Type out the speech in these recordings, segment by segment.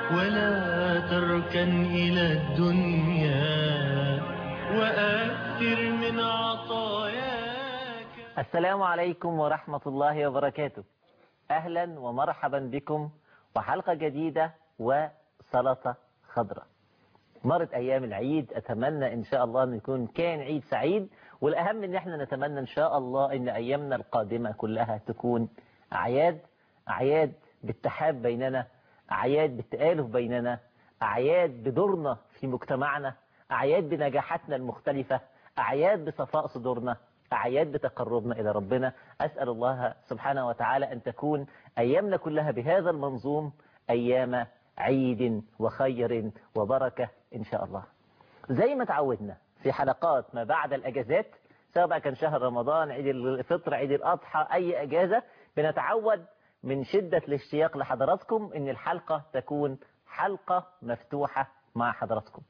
ولا تركن إلى الدنيا وأكثر من عطاياك السلام عليكم ورحمة الله وبركاته أهلا ومرحبا بكم وحلقة جديدة وسلطة خضراء مرت أيام العيد أتمنى إن شاء الله أن يكون كان عيد سعيد والأهم إن احنا نتمنى إن شاء الله إن أيامنا القادمة كلها تكون أعياد أعياد بالتحاب بيننا أعياد بالتآلف بيننا أعياد بدورنا في مجتمعنا أعياد بنجاحاتنا المختلفة أعياد بصفاء صدورنا أعياد بتقربنا إلى ربنا أسأل الله سبحانه وتعالى أن تكون أيامنا كلها بهذا المنظوم أيام عيد وخير وبركة إن شاء الله زي ما تعودنا في حلقات ما بعد الأجازات سواء بقى كان شهر رمضان عيد الفطر عيد الأضحى أي أجازة بنتعود من شدة الاشتياق لحضراتكم إن الحلقة تكون حلقة مفتوحة مع حضراتكم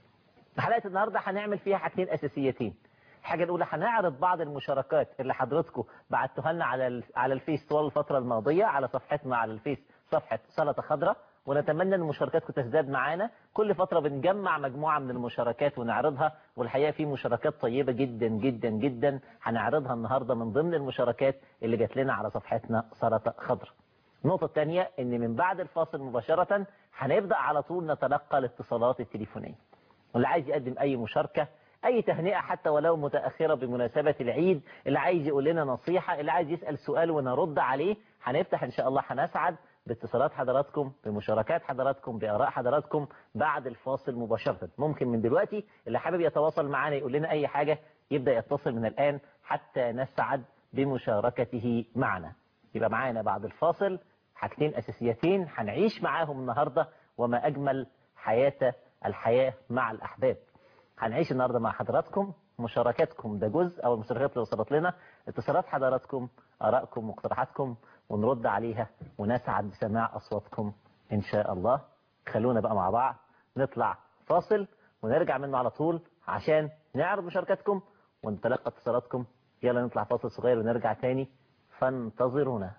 حلقة النهاردة هنعمل فيها حاجتين أساسيتين الحاجة الأولى هنعرض بعض المشاركات اللي حضراتكم بعتوها لنا على ال- على الفيس طوال الفترة الماضية على صفحتنا على الفيس صفحة سلطة خضراء ونتمنى ان مشاركاتكم تزداد معانا كل فترة بنجمع مجموعة من المشاركات ونعرضها والحقيقة في مشاركات طيبة جدا جدا جدا هنعرضها النهاردة من ضمن المشاركات اللي جات لنا على صفحتنا سلطة خضراء النقطة الثانية ان من بعد الفاصل مباشرة هنبدأ على طول نتلقى الاتصالات التليفونية واللي عايز يقدم أي مشاركة أي تهنئة حتى ولو متأخرة بمناسبة العيد اللي عايز يقول لنا نصيحة اللي عايز يسأل سؤال ونرد عليه هنفتح إن شاء الله هنسعد باتصالات حضراتكم بمشاركات حضراتكم بآراء حضراتكم بعد الفاصل مباشرة ممكن من دلوقتي اللي حابب يتواصل معنا يقول لنا أي حاجة يبدأ يتصل من الآن حتى نسعد بمشاركته معنا يبقى معانا بعد الفاصل حاجتين أساسيتين هنعيش معاهم النهاردة وما أجمل حياة الحياة مع الأحباب هنعيش النهاردة مع حضراتكم مشاركاتكم ده جزء أو المشاركات اللي وصلت لنا اتصالات حضراتكم آرائكم مقترحاتكم ونرد عليها ونسعد بسماع أصواتكم إن شاء الله خلونا بقى مع بعض نطلع فاصل ونرجع منه على طول عشان نعرض مشاركاتكم ونتلقى اتصالاتكم يلا نطلع فاصل صغير ونرجع تاني فانتظرونا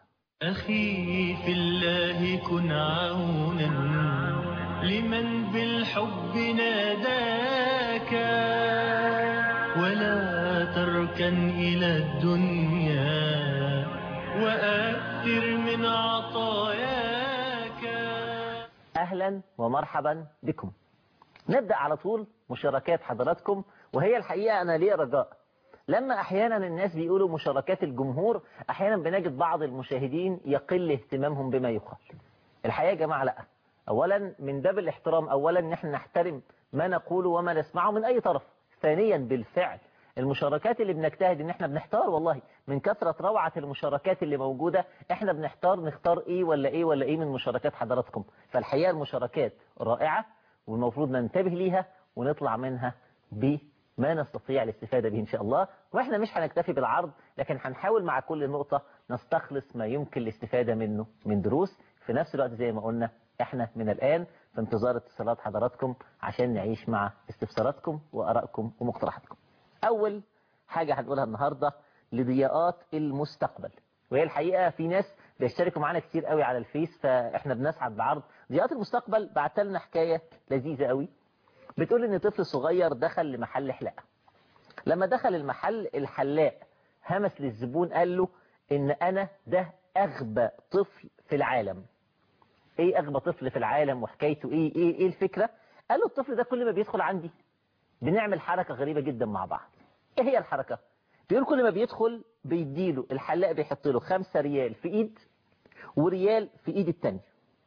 أخي في الله كن عونا لمن بالحب ناداك ولا تركن إلى الدنيا وأكثر من عطاياك أهلا ومرحبا بكم نبدأ على طول مشاركات حضراتكم وهي الحقيقة أنا ليه رجاء لما أحيانا الناس بيقولوا مشاركات الجمهور أحيانا بنجد بعض المشاهدين يقل اهتمامهم بما يقال الحقيقة يا جماعة لا أولا من باب الاحترام أولا نحن نحترم ما نقوله وما نسمعه من أي طرف ثانيا بالفعل المشاركات اللي بنجتهد ان احنا بنحتار والله من كثرة روعة المشاركات اللي موجودة احنا بنحتار نختار ايه ولا ايه ولا ايه من مشاركات حضراتكم فالحقيقة المشاركات رائعة والمفروض ننتبه ليها ونطلع منها بما نستطيع الاستفادة به ان شاء الله واحنا مش هنكتفي بالعرض لكن هنحاول مع كل نقطة نستخلص ما يمكن الاستفادة منه من دروس في نفس الوقت زي ما قلنا احنا من الآن في انتظار اتصالات حضراتكم عشان نعيش مع استفساراتكم وآرائكم ومقترحاتكم أول حاجة هنقولها النهاردة لضياءات المستقبل وهي الحقيقة في ناس بيشتركوا معانا كتير قوي على الفيس فاحنا بنسعد بعرض ضياءات المستقبل بعت لنا حكاية لذيذة قوي بتقول ان طفل صغير دخل لمحل حلاقة لما دخل المحل الحلاق همس للزبون قال له ان انا ده اغبى طفل في العالم ايه اغبى طفل في العالم وحكايته ايه ايه ايه الفكرة قال له الطفل ده كل ما بيدخل عندي بنعمل حركة غريبة جدا مع بعض ايه هي الحركة بيقول كل ما بيدخل بيديله الحلاق بيحط له خمسة ريال في ايد وريال في ايد التانية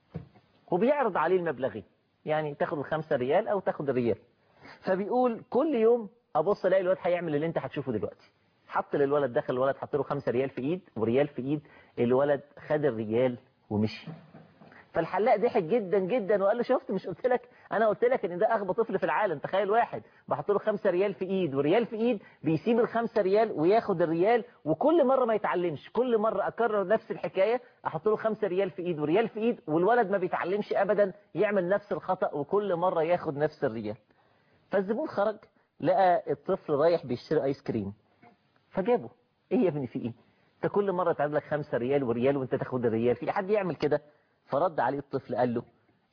وبيعرض عليه المبلغين يعني تاخد الخمسة ريال او تاخد الريال فبيقول كل يوم ابص الاقي الواد هيعمل اللي انت هتشوفه دلوقتي حط للولد دخل الولد حط له خمسة ريال في ايد وريال في ايد الولد خد الريال ومشي فالحلاق ضحك جدا جدا وقال له شفت مش قلت لك انا قلت لك ان ده اغبى طفل في العالم تخيل واحد بحط له 5 ريال في ايد وريال في ايد بيسيب الخمسة ريال وياخد الريال وكل مرة ما يتعلمش كل مرة اكرر نفس الحكاية احط له 5 ريال في ايد وريال في ايد والولد ما بيتعلمش ابدا يعمل نفس الخطأ وكل مرة ياخد نفس الريال فالزبون خرج لقى الطفل رايح بيشتري ايس كريم فجابه ايه يا ابني في ايه انت كل مرة تعمل لك 5 ريال وريال وانت تاخد الريال في حد يعمل كده فرد عليه الطفل قال له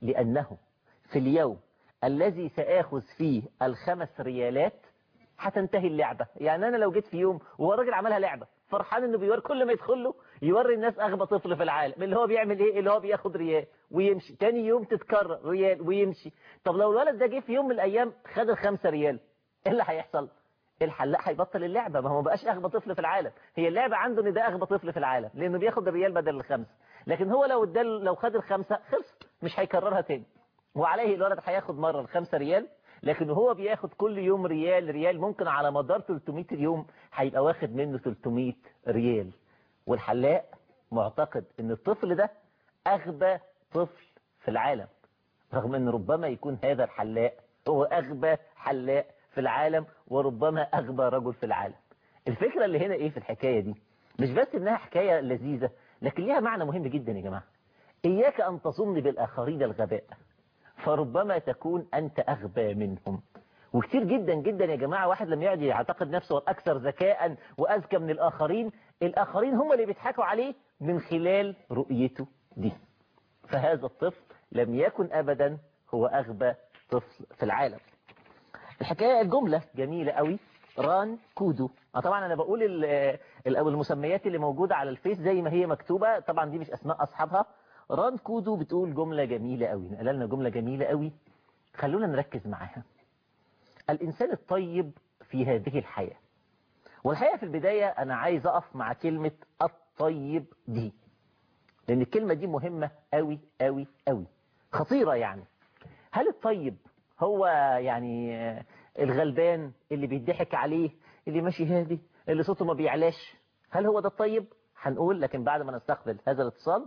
لأنه في اليوم الذي سآخذ فيه الخمس ريالات هتنتهي اللعبة يعني أنا لو جيت في يوم وهو الراجل عملها لعبة فرحان انه بيوري كل ما يدخل له يوري الناس اغبى طفل في العالم اللي هو بيعمل ايه اللي هو بياخد ريال ويمشي تاني يوم تتكرر ريال ويمشي طب لو الولد ده جه في يوم من الايام خد الخمسة ريال ايه اللي هيحصل الحلاق هيبطل اللعبة ما هو ما بقاش اغبى طفل في العالم هي اللعبة عنده ان ده اغبى طفل في العالم لانه بياخد الريال بدل الخمسة لكن هو لو ادال لو خد الخمسة خلص مش هيكررها تاني وعليه الولد هياخد مرة الخمسة ريال لكن هو بياخد كل يوم ريال ريال ممكن على مدار 300 يوم هيبقى واخد منه 300 ريال والحلاق معتقد ان الطفل ده اغبى طفل في العالم رغم ان ربما يكون هذا الحلاق هو اغبى حلاق في العالم وربما اغبى رجل في العالم الفكرة اللي هنا ايه في الحكاية دي مش بس انها حكاية لذيذة لكن ليها معنى مهم جدا يا جماعة اياك ان تظن بالاخرين الغباء فربما تكون أنت أغبى منهم وكتير جدا جدا يا جماعة واحد لما يقعد يعتقد نفسه أكثر ذكاء وأذكى من الآخرين الآخرين هم اللي بيضحكوا عليه من خلال رؤيته دي فهذا الطفل لم يكن أبدا هو أغبى طفل في العالم الحكاية الجملة جميلة قوي ران كودو طبعا أنا بقول المسميات اللي موجودة على الفيس زي ما هي مكتوبة طبعا دي مش أسماء أصحابها ران كودو بتقول جملة جميلة قوي قال لنا جملة جميلة قوي خلونا نركز معاها الإنسان الطيب في هذه الحياة والحقيقة في البداية أنا عايز أقف مع كلمة الطيب دي لأن الكلمة دي مهمة قوي قوي قوي خطيرة يعني هل الطيب هو يعني الغلبان اللي بيضحك عليه اللي ماشي هادي اللي صوته ما بيعلاش هل هو ده الطيب هنقول لكن بعد ما نستقبل هذا الاتصال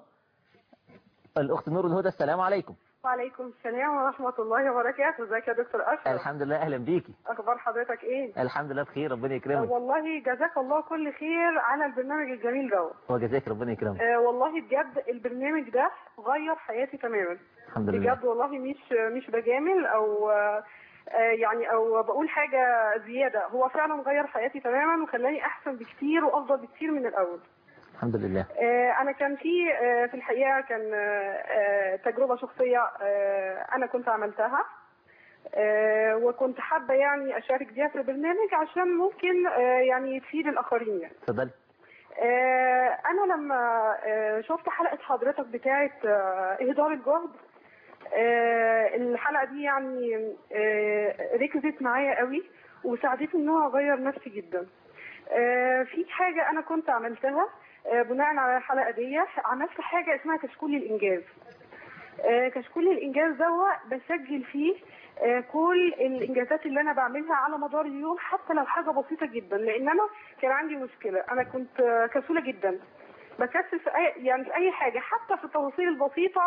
الأخت نور الهدى السلام عليكم وعليكم السلام ورحمة الله وبركاته ازيك يا دكتور أشرف الحمد لله أهلا بيكي أخبار حضرتك إيه الحمد لله بخير ربنا يكرمك والله جزاك الله كل خير على البرنامج الجميل ده وجزاك ربنا يكرمك آه والله بجد البرنامج ده غير حياتي تماما الحمد لله بجد والله مش مش بجامل أو آه يعني أو بقول حاجة زيادة هو فعلا غير حياتي تماما وخلاني أحسن بكتير وأفضل بكتير من الأول الحمد لله انا كان في في الحقيقه كان تجربه شخصيه انا كنت عملتها وكنت حابه يعني اشارك بيها في البرنامج عشان ممكن يعني تفيد الاخرين يعني اتفضلي انا لما شفت حلقه حضرتك بتاعه اهدار الجهد الحلقه دي يعني ركزت معايا قوي وساعدتني ان انا اغير نفسي جدا في حاجه انا كنت عملتها بناء على الحلقه دي عملت حاجه اسمها كشكول الانجاز كشكول الانجاز ده بسجل فيه كل الانجازات اللي انا بعملها على مدار اليوم حتى لو حاجه بسيطه جدا لان انا كان عندي مشكله انا كنت كسوله جدا بكسل في أي يعني في اي حاجه حتى في التفاصيل البسيطه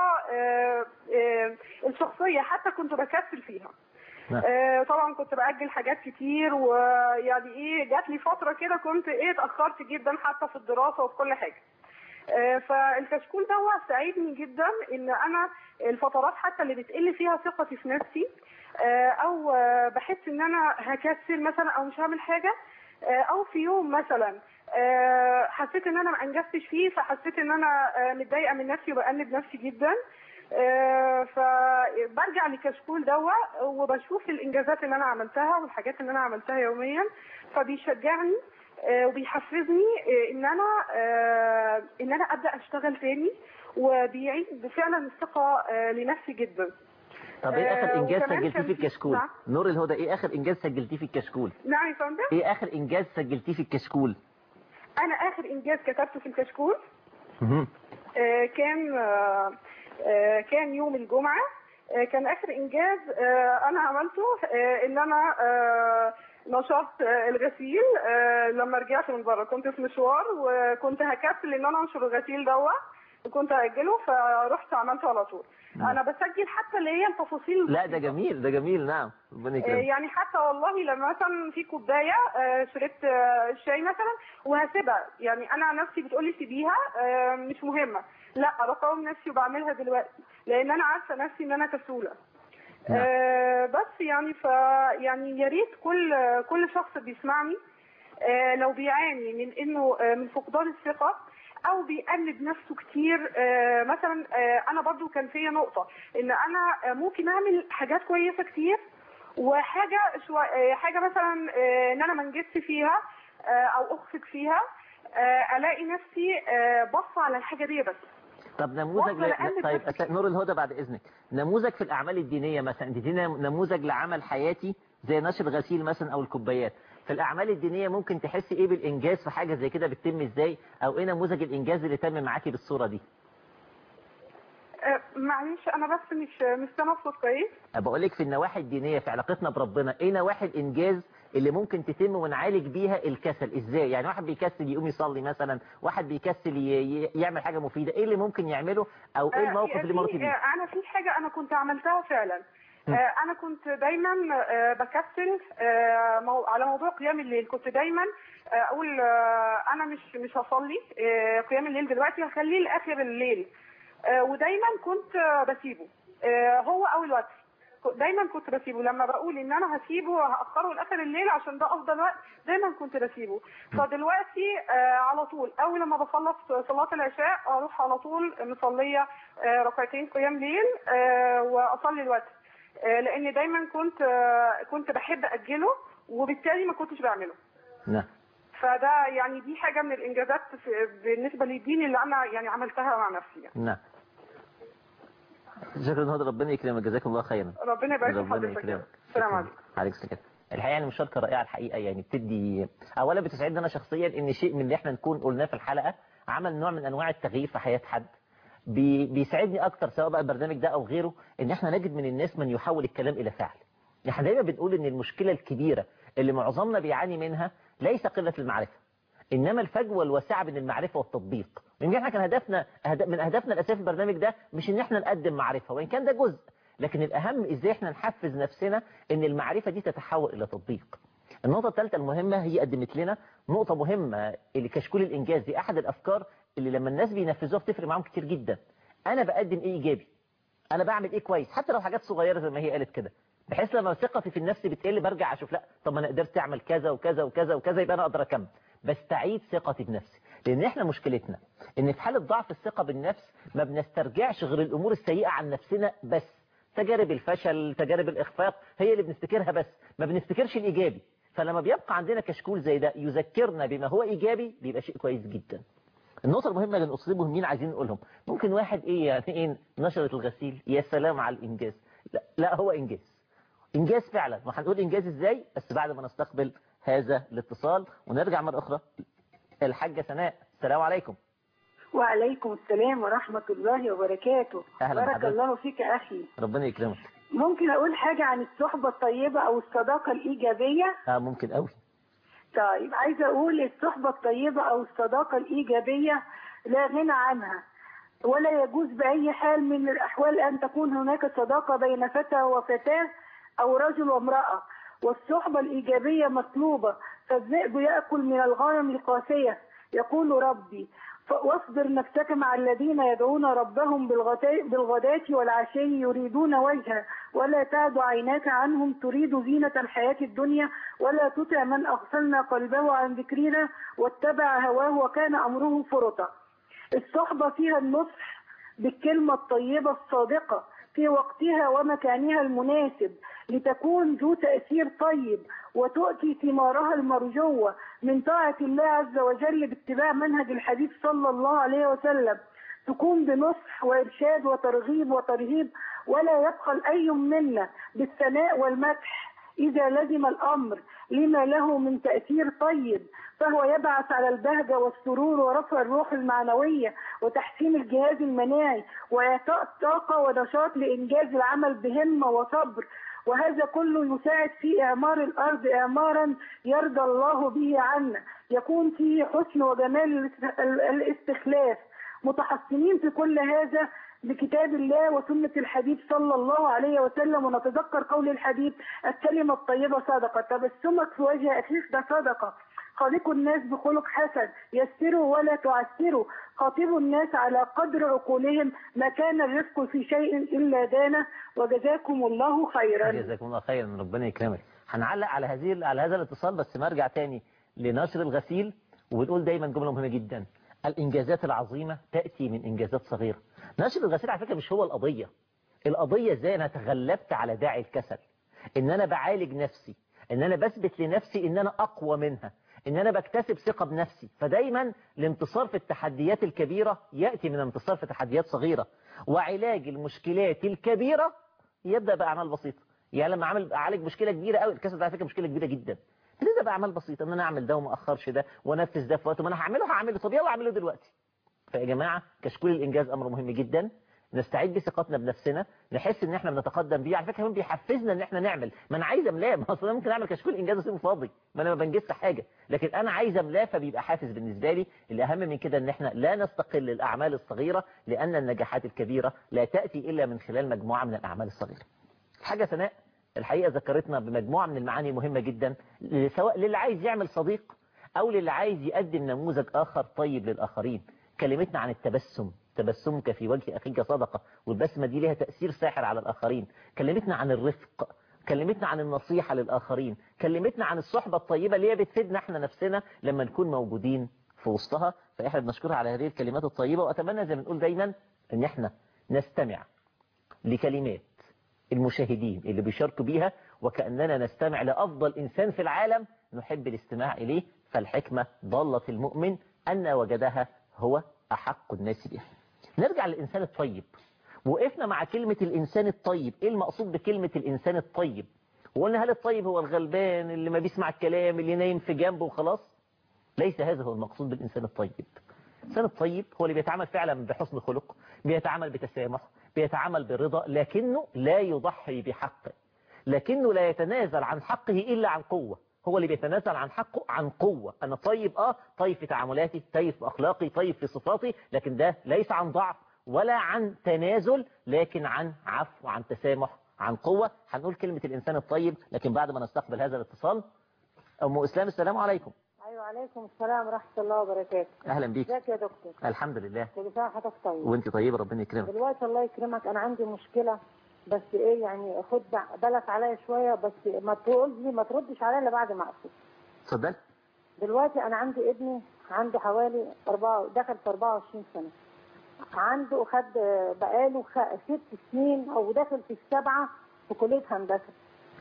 الشخصيه حتى كنت بكسل فيها آه طبعا كنت باجل حاجات كتير ويعني ايه جات لي فتره كده كنت ايه اتاخرت جدا حتى في الدراسه وفي كل حاجه آه فالكشكول ده ساعدني جدا ان انا الفترات حتى اللي بتقل فيها ثقتي في نفسي آه او بحس ان انا هكسل مثلا او مش هعمل حاجه او في يوم مثلا حسيت ان انا ما انجزتش فيه فحسيت ان انا متضايقه من نفسي وبأنب نفسي جدا آه فبرجع لكشكول دوا وبشوف الانجازات اللي انا عملتها والحاجات اللي انا عملتها يوميا فبيشجعني آه وبيحفزني آه ان انا ان انا ابدا اشتغل تاني وبيعيد فعلا الثقه لنفسي جدا طب ايه اخر انجاز سجلتيه في الكشكول نعم. نور الهدى ايه اخر انجاز سجلتيه في الكشكول نعم يا فندم ايه اخر انجاز سجلتيه في الكشكول انا اخر انجاز كتبته في الكشكول كان كان يوم الجمعة كان آخر إنجاز أنا عملته إن أنا نشرت الغسيل لما رجعت من بره كنت في مشوار وكنت هكسل إن أنا أنشر الغسيل دوا كنت أجله فرحت عملته على طول أنا بسجل حتى اللي هي التفاصيل لا ده جميل ده جميل نعم ربنا يكرمك يعني حتى والله لما مثلا في كوبايه شربت شاي مثلا وهسيبها يعني انا نفسي بتقول لي سيبيها مش مهمه لا بقاوم نفسي وبعملها دلوقتي لان انا عارفه نفسي ان انا كسوله نعم. آه بس يعني ف يعني يا ريت كل كل شخص بيسمعني آه لو بيعاني من انه آه من فقدان الثقه او بيقلد نفسه كتير آه، مثلا آه، انا برضو كان فيا نقطه ان انا آه، ممكن اعمل حاجات كويسه كتير وحاجه شو... آه، حاجه مثلا آه، ان انا ما انجزش فيها آه، او اخفق فيها آه، الاقي نفسي آه، باصه على الحاجه دي بس طب نموذج وأفضل ل... أقلد طيب نفسي. أس- نور الهدى بعد اذنك نموذج في الاعمال الدينيه مثلا ادينا نموذج لعمل حياتي زي نشر غسيل مثلا او الكوبايات في الاعمال الدينيه ممكن تحسي ايه بالانجاز في حاجه زي كده بتتم ازاي او ايه نموذج الانجاز اللي تم معاكي بالصوره دي آه، معلش انا بس مش مش تنفس كويس بقول لك في النواحي الدينيه في علاقتنا بربنا ايه نواحي الانجاز اللي ممكن تتم ونعالج بيها الكسل ازاي يعني واحد بيكسل يقوم يصلي مثلا واحد بيكسل ي... ي- يعمل حاجه مفيده ايه اللي ممكن يعمله او ايه آه، الموقف في- اللي مرتي بيه آه، انا في حاجه انا كنت عملتها فعلا م. آه، انا كنت دايما آه، بكسل آه، مو- على موضوع قيام الليل كنت دايما آه، اقول آه، انا مش مش هصلي آه، قيام الليل دلوقتي هخليه لاخر الليل آه، ودايما كنت آه، بسيبه آه، هو او الوتر ك- دايما كنت بسيبه لما بقول ان انا هسيبه هاخره لاخر الليل عشان ده افضل وقت دايما كنت بسيبه فدلوقتي آه، على طول اول لما بخلص صلاه العشاء اروح على طول مصليه آه، ركعتين قيام ليل آه، واصلي الوتر آه، لان دايما كنت آه، كنت بحب اجله وبالتالي ما كنتش بعمله نعم فده يعني دي حاجه من الانجازات في- بالنسبه للدين اللي انا يعني عملتها مع نفسي يعني. نعم شكرا هدى ربنا يكرمك جزاكم الله خيرا ربنا يبارك في ربنا حضرتك يكرمك السلام عليكم عليكم السلام الحقيقه يعني مشاركه رائعه الحقيقه يعني بتدي اولا بتسعدني انا شخصيا ان شيء من اللي احنا نكون قلناه في الحلقه عمل نوع من انواع التغيير في حياه حد بي بيساعدني اكتر سواء بقى البرنامج ده او غيره ان احنا نجد من الناس من يحول الكلام الى فعل احنا دايما بنقول ان المشكله الكبيره اللي معظمنا بيعاني منها ليس قله المعرفه انما الفجوه الواسعه بين المعرفه والتطبيق يمكن احنا كان هدفنا هد- من اهدافنا الاساسيه في البرنامج ده مش ان احنا نقدم معرفه وان كان ده جزء لكن الاهم ازاي احنا نحفز نفسنا ان المعرفه دي تتحول الى تطبيق النقطة الثالثة المهمة هي قدمت لنا نقطة مهمة اللي كشكول الإنجاز دي أحد الأفكار اللي لما الناس بينفذوها بتفرق معاهم كتير جدا أنا بقدم إيه إيجابي أنا بعمل إيه كويس حتى لو حاجات صغيرة زي ما هي قالت كده بحيث لما ثقتي في النفس بتقل برجع أشوف لا طب ما أنا قدرت أعمل كذا وكذا وكذا وكذا يبقى أنا أقدر أكمل بستعيد ثقتي بنفسي لأن إحنا مشكلتنا إن في حالة ضعف الثقة بالنفس ما بنسترجعش غير الأمور السيئة عن نفسنا بس تجارب الفشل تجارب الإخفاق هي اللي بنفتكرها بس ما بنفتكرش الإيجابي فلما بيبقى عندنا كشكول زي ده يذكرنا بما هو إيجابي بيبقى شيء كويس جدا النقطة المهمة اللي الأصول مهمين عايزين نقولهم ممكن واحد إيه يعني إيه نشرة الغسيل يا سلام على الإنجاز لا, لا هو إنجاز إنجاز فعلا وهنقول إنجاز إزاي بس بعد ما نستقبل هذا الاتصال ونرجع مرة أخرى الحاجة سناء السلام عليكم وعليكم السلام ورحمة الله وبركاته أهلا بارك بحضرتك. الله فيك أخي ربنا يكرمك ممكن أقول حاجة عن الصحبة الطيبة أو الصداقة الإيجابية آه ممكن قوي طيب عايزة أقول الصحبة الطيبة أو الصداقة الإيجابية لا غنى عنها ولا يجوز بأي حال من الأحوال أن تكون هناك صداقة بين فتى وفتاة أو رجل وامرأة والصحبة الإيجابية مطلوبة فالذئب يأكل من الغنم القاسية يقول ربي ف- واصبر نفسك مع الذين يدعون ربهم بالغتا- بالغداة والعشي يريدون وجهه ولا تعد عيناك عنهم تريد زينة الحياة الدنيا ولا تطع من أغفلنا قلبه عن ذكرنا واتبع هواه وكان أمره فرطا الصحبة فيها النصح بالكلمة الطيبة الصادقة في وقتها ومكانها المناسب لتكون ذو تأثير طيب وتؤتي ثمارها المرجوة من طاعة الله عز وجل باتباع منهج الحبيب صلى الله عليه وسلم تكون بنصح وإرشاد وترغيب وترهيب ولا يبخل أي منا بالثناء والمدح إذا لزم الأمر لما له من تأثير طيب فهو يبعث على البهجة والسرور ورفع الروح المعنوية وتحسين الجهاز المناعي وإعطاء طاقة ونشاط لإنجاز العمل بهمة وصبر وهذا كله يساعد في إعمار الأرض إعمارا يرضى الله به عنا يكون فيه حسن وجمال الاست- الاستخلاف متحصنين في كل هذا بكتاب الله وسنة الحبيب صلى الله عليه وسلم ونتذكر قول الحبيب الكلمة الطيبة صدقة تبسمك في وجه أخيك ده صدقة خالقوا الناس بخلق حسن يسروا ولا تعسروا خاطبوا الناس على قدر عقولهم ما كان الرزق في شيء إلا دانه وجزاكم الله خيرا جزاكم الله خيرا ربنا يكرمك هنعلق على هذه على هذا الاتصال بس ما ارجع تاني لنشر الغسيل وبنقول دايما جمله مهمه جدا الإنجازات العظيمة تأتي من إنجازات صغيرة نشر الغسيل على فكرة مش هو القضية القضية ازاي أنا تغلبت على داعي الكسل إن أنا بعالج نفسي إن أنا بثبت لنفسي إن أنا أقوى منها إن أنا بكتسب ثقة بنفسي فدايما الانتصار في التحديات الكبيرة يأتي من الانتصار في تحديات صغيرة وعلاج المشكلات الكبيرة يبدأ بأعمال بسيطة يعني لما اعمل اعالج مشكله كبيره قوي الكسل ده على فكره مشكله كبيره جدا تبدا باعمال بسيطه ان انا اعمل ده وما اخرش ده وانفذ ده في وقته ما انا هعمله هعمله طب يلا اعمله دلوقتي فيا جماعه كشكول الانجاز امر مهم جدا نستعيد بثقتنا بنفسنا نحس ان احنا بنتقدم بيه على فكره كمان بيحفزنا ان احنا نعمل ما انا عايز املاه ما اصل انا ممكن اعمل كشكول انجاز واسيبه فاضي ما انا ما بنجزش حاجه لكن انا عايز املاه فبيبقى حافز بالنسبه لي الاهم من كده ان احنا لا نستقل الاعمال الصغيره لان النجاحات الكبيره لا تاتي الا من خلال مجموعه من الاعمال الصغيره حاجه ثناء الحقيقة ذكرتنا بمجموعة من المعاني مهمة جدا سواء للي عايز يعمل صديق أو للي عايز يقدم نموذج آخر طيب للآخرين كلمتنا عن التبسم تبسمك في وجه أخيك صدقة والبسمة دي لها تأثير ساحر على الآخرين كلمتنا عن الرفق كلمتنا عن النصيحة للآخرين كلمتنا عن الصحبة الطيبة اللي هي بتفيدنا احنا نفسنا لما نكون موجودين في وسطها فإحنا بنشكرها على هذه الكلمات الطيبة وأتمنى زي ما نقول دايما ان احنا نستمع لكلمات المشاهدين اللي بيشاركوا بيها وكأننا نستمع لأفضل إنسان في العالم نحب الاستماع إليه فالحكمة ضالة المؤمن أن وجدها هو أحق الناس بها نرجع للإنسان الطيب وقفنا مع كلمة الإنسان الطيب إيه المقصود بكلمة الإنسان الطيب وقلنا هل الطيب هو الغلبان اللي ما بيسمع الكلام اللي نايم في جنبه وخلاص ليس هذا هو المقصود بالإنسان الطيب الإنسان الطيب هو اللي بيتعامل فعلا بحسن خلق بيتعامل بتسامح بيتعامل برضا لكنه لا يضحي بحقه لكنه لا يتنازل عن حقه إلا عن قوة هو اللي بيتنازل عن حقه عن قوة أنا طيب آه طيب في تعاملاتي طيب في أخلاقي طيب في صفاتي لكن ده ليس عن ضعف ولا عن تنازل لكن عن عفو عن تسامح عن قوة هنقول كلمة الإنسان الطيب لكن بعد ما نستقبل هذا الاتصال أم إسلام السلام عليكم ايوه عليكم السلام ورحمه الله وبركاته أهلا بيك ازيك يا دكتور الحمد لله كل سنه وحضرتك طيب وانت طيبة ربنا يكرمك دلوقتي الله يكرمك انا عندي مشكله بس ايه يعني خد بالك عليا شويه بس ما تقول لي ما تردش عليا الا بعد ما اقفل اتفضل دلوقتي انا عندي ابني عنده حوالي أربعة دخل في 24 سنه عنده خد بقاله خ- ست سنين او داخل في السبعه في كليه هندسه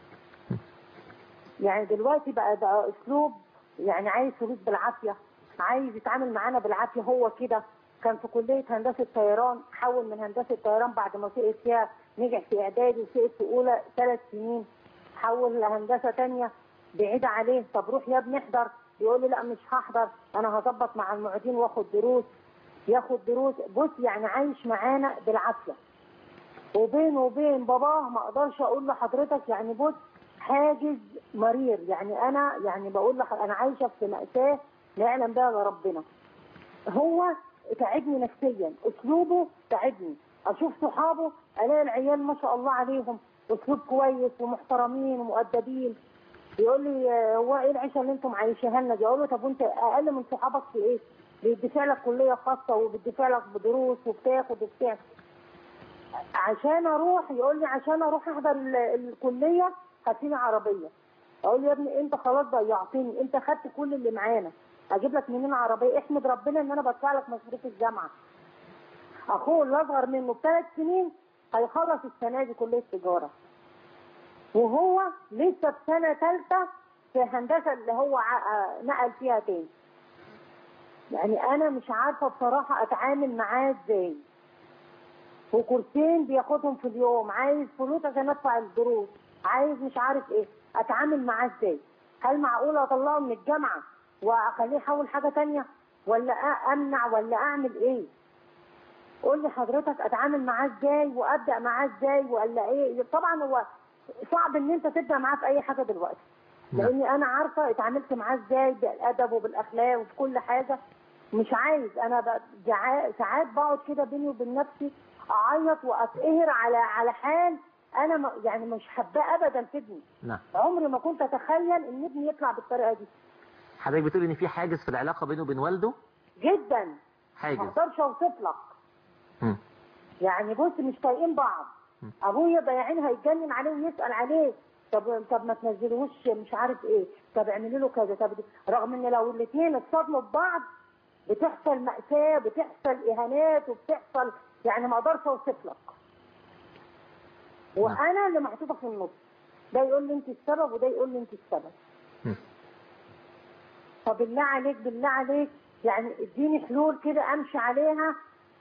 يعني دلوقتي بقى بقى اسلوب يعني عايز فلوس بالعافيه عايز يتعامل معانا بالعافيه هو كده كان في كليه هندسه طيران حول من هندسه طيران بعد ما سقط فيها نجح في اعدادي وسقط في اولى ثلاث سنين حول لهندسه تانية بعيدة عليه طب روح يا ابني احضر يقول لي لا مش هحضر انا هظبط مع المعيدين واخد دروس ياخد دروس بص يعني عايش معانا بالعافيه وبينه وبين باباه ما اقدرش اقول لحضرتك يعني بص حاجز مرير يعني انا يعني بقول لح انا عايشه في مأساة لا يعلم بها الا ربنا هو تعبني نفسيا اسلوبه تعبني اشوف صحابه الاقي العيال ما شاء الله عليهم اسلوب كويس ومحترمين ومؤدبين يقول لي آه، هو ايه العيشه اللي انتم عايشينها لنا دي اقول له طب وانت اقل من صحابك في ايه؟ بيدفع لك كليه خاصه وبيدفع لك بدروس وبتاخد وبتاع عشان اروح يقول لي عشان اروح احضر ال- الكليه هاتيني عربيه اقول له يا ابني انت خلاص ضيعتني انت خدت كل اللي معانا اجيب لك منين عربيه احمد ربنا ان انا بدفع لك مصروف الجامعه اخوه اللي اصغر منه بثلاث سنين هيخلص السنه دي كليه تجاره وهو لسه في سنه ثالثه في هندسه اللي هو ع- نقل فيها تاني يعني انا مش عارفه بصراحه اتعامل معاه ازاي وكورسين بياخدهم في اليوم عايز فلوس عشان ادفع الدروس عايز مش عارف ايه اتعامل معاه ازاي هل معقول اطلعه من الجامعه واخليه يحول حاجه تانية ولا أ- امنع ولا اعمل ايه قول لي حضرتك اتعامل معاه ازاي وابدا معاه ازاي ولا ايه طبعا هو صعب ان انت تبدا معاه في اي حاجه دلوقتي نعم. لاني انا عارفه اتعاملت معاه ازاي بالادب وبالاخلاق وفي كل حاجه مش عايز انا ب- جعا- ساعات بقعد كده بيني وبين نفسي اعيط واتقهر على على حال انا ما- يعني مش حباه ابدا في ابني نعم عمري ما كنت اتخيل ان ابني يطلع بالطريقه دي حضرتك بتقول ان في حاجز في العلاقة بينه وبين والده جدا ما حاجز اقدرش اوصف لك مم. يعني بص مش طايقين بعض ابويا ده يا عيني هيتجنن عليه ويسال عليه طب طب ما تنزلوش مش عارف ايه طب اعملي له كذا طب دي. رغم ان لو الاثنين اتصادموا ببعض بتحصل مأساة بتحصل إهانات وبتحصل يعني ما أقدرش أوصف لك وأنا اللي محطوطة في النص ده يقول لي أنت السبب وده يقول لي أنت السبب مم. فبالله عليك بالله عليك يعني اديني حلول كده أمشي عليها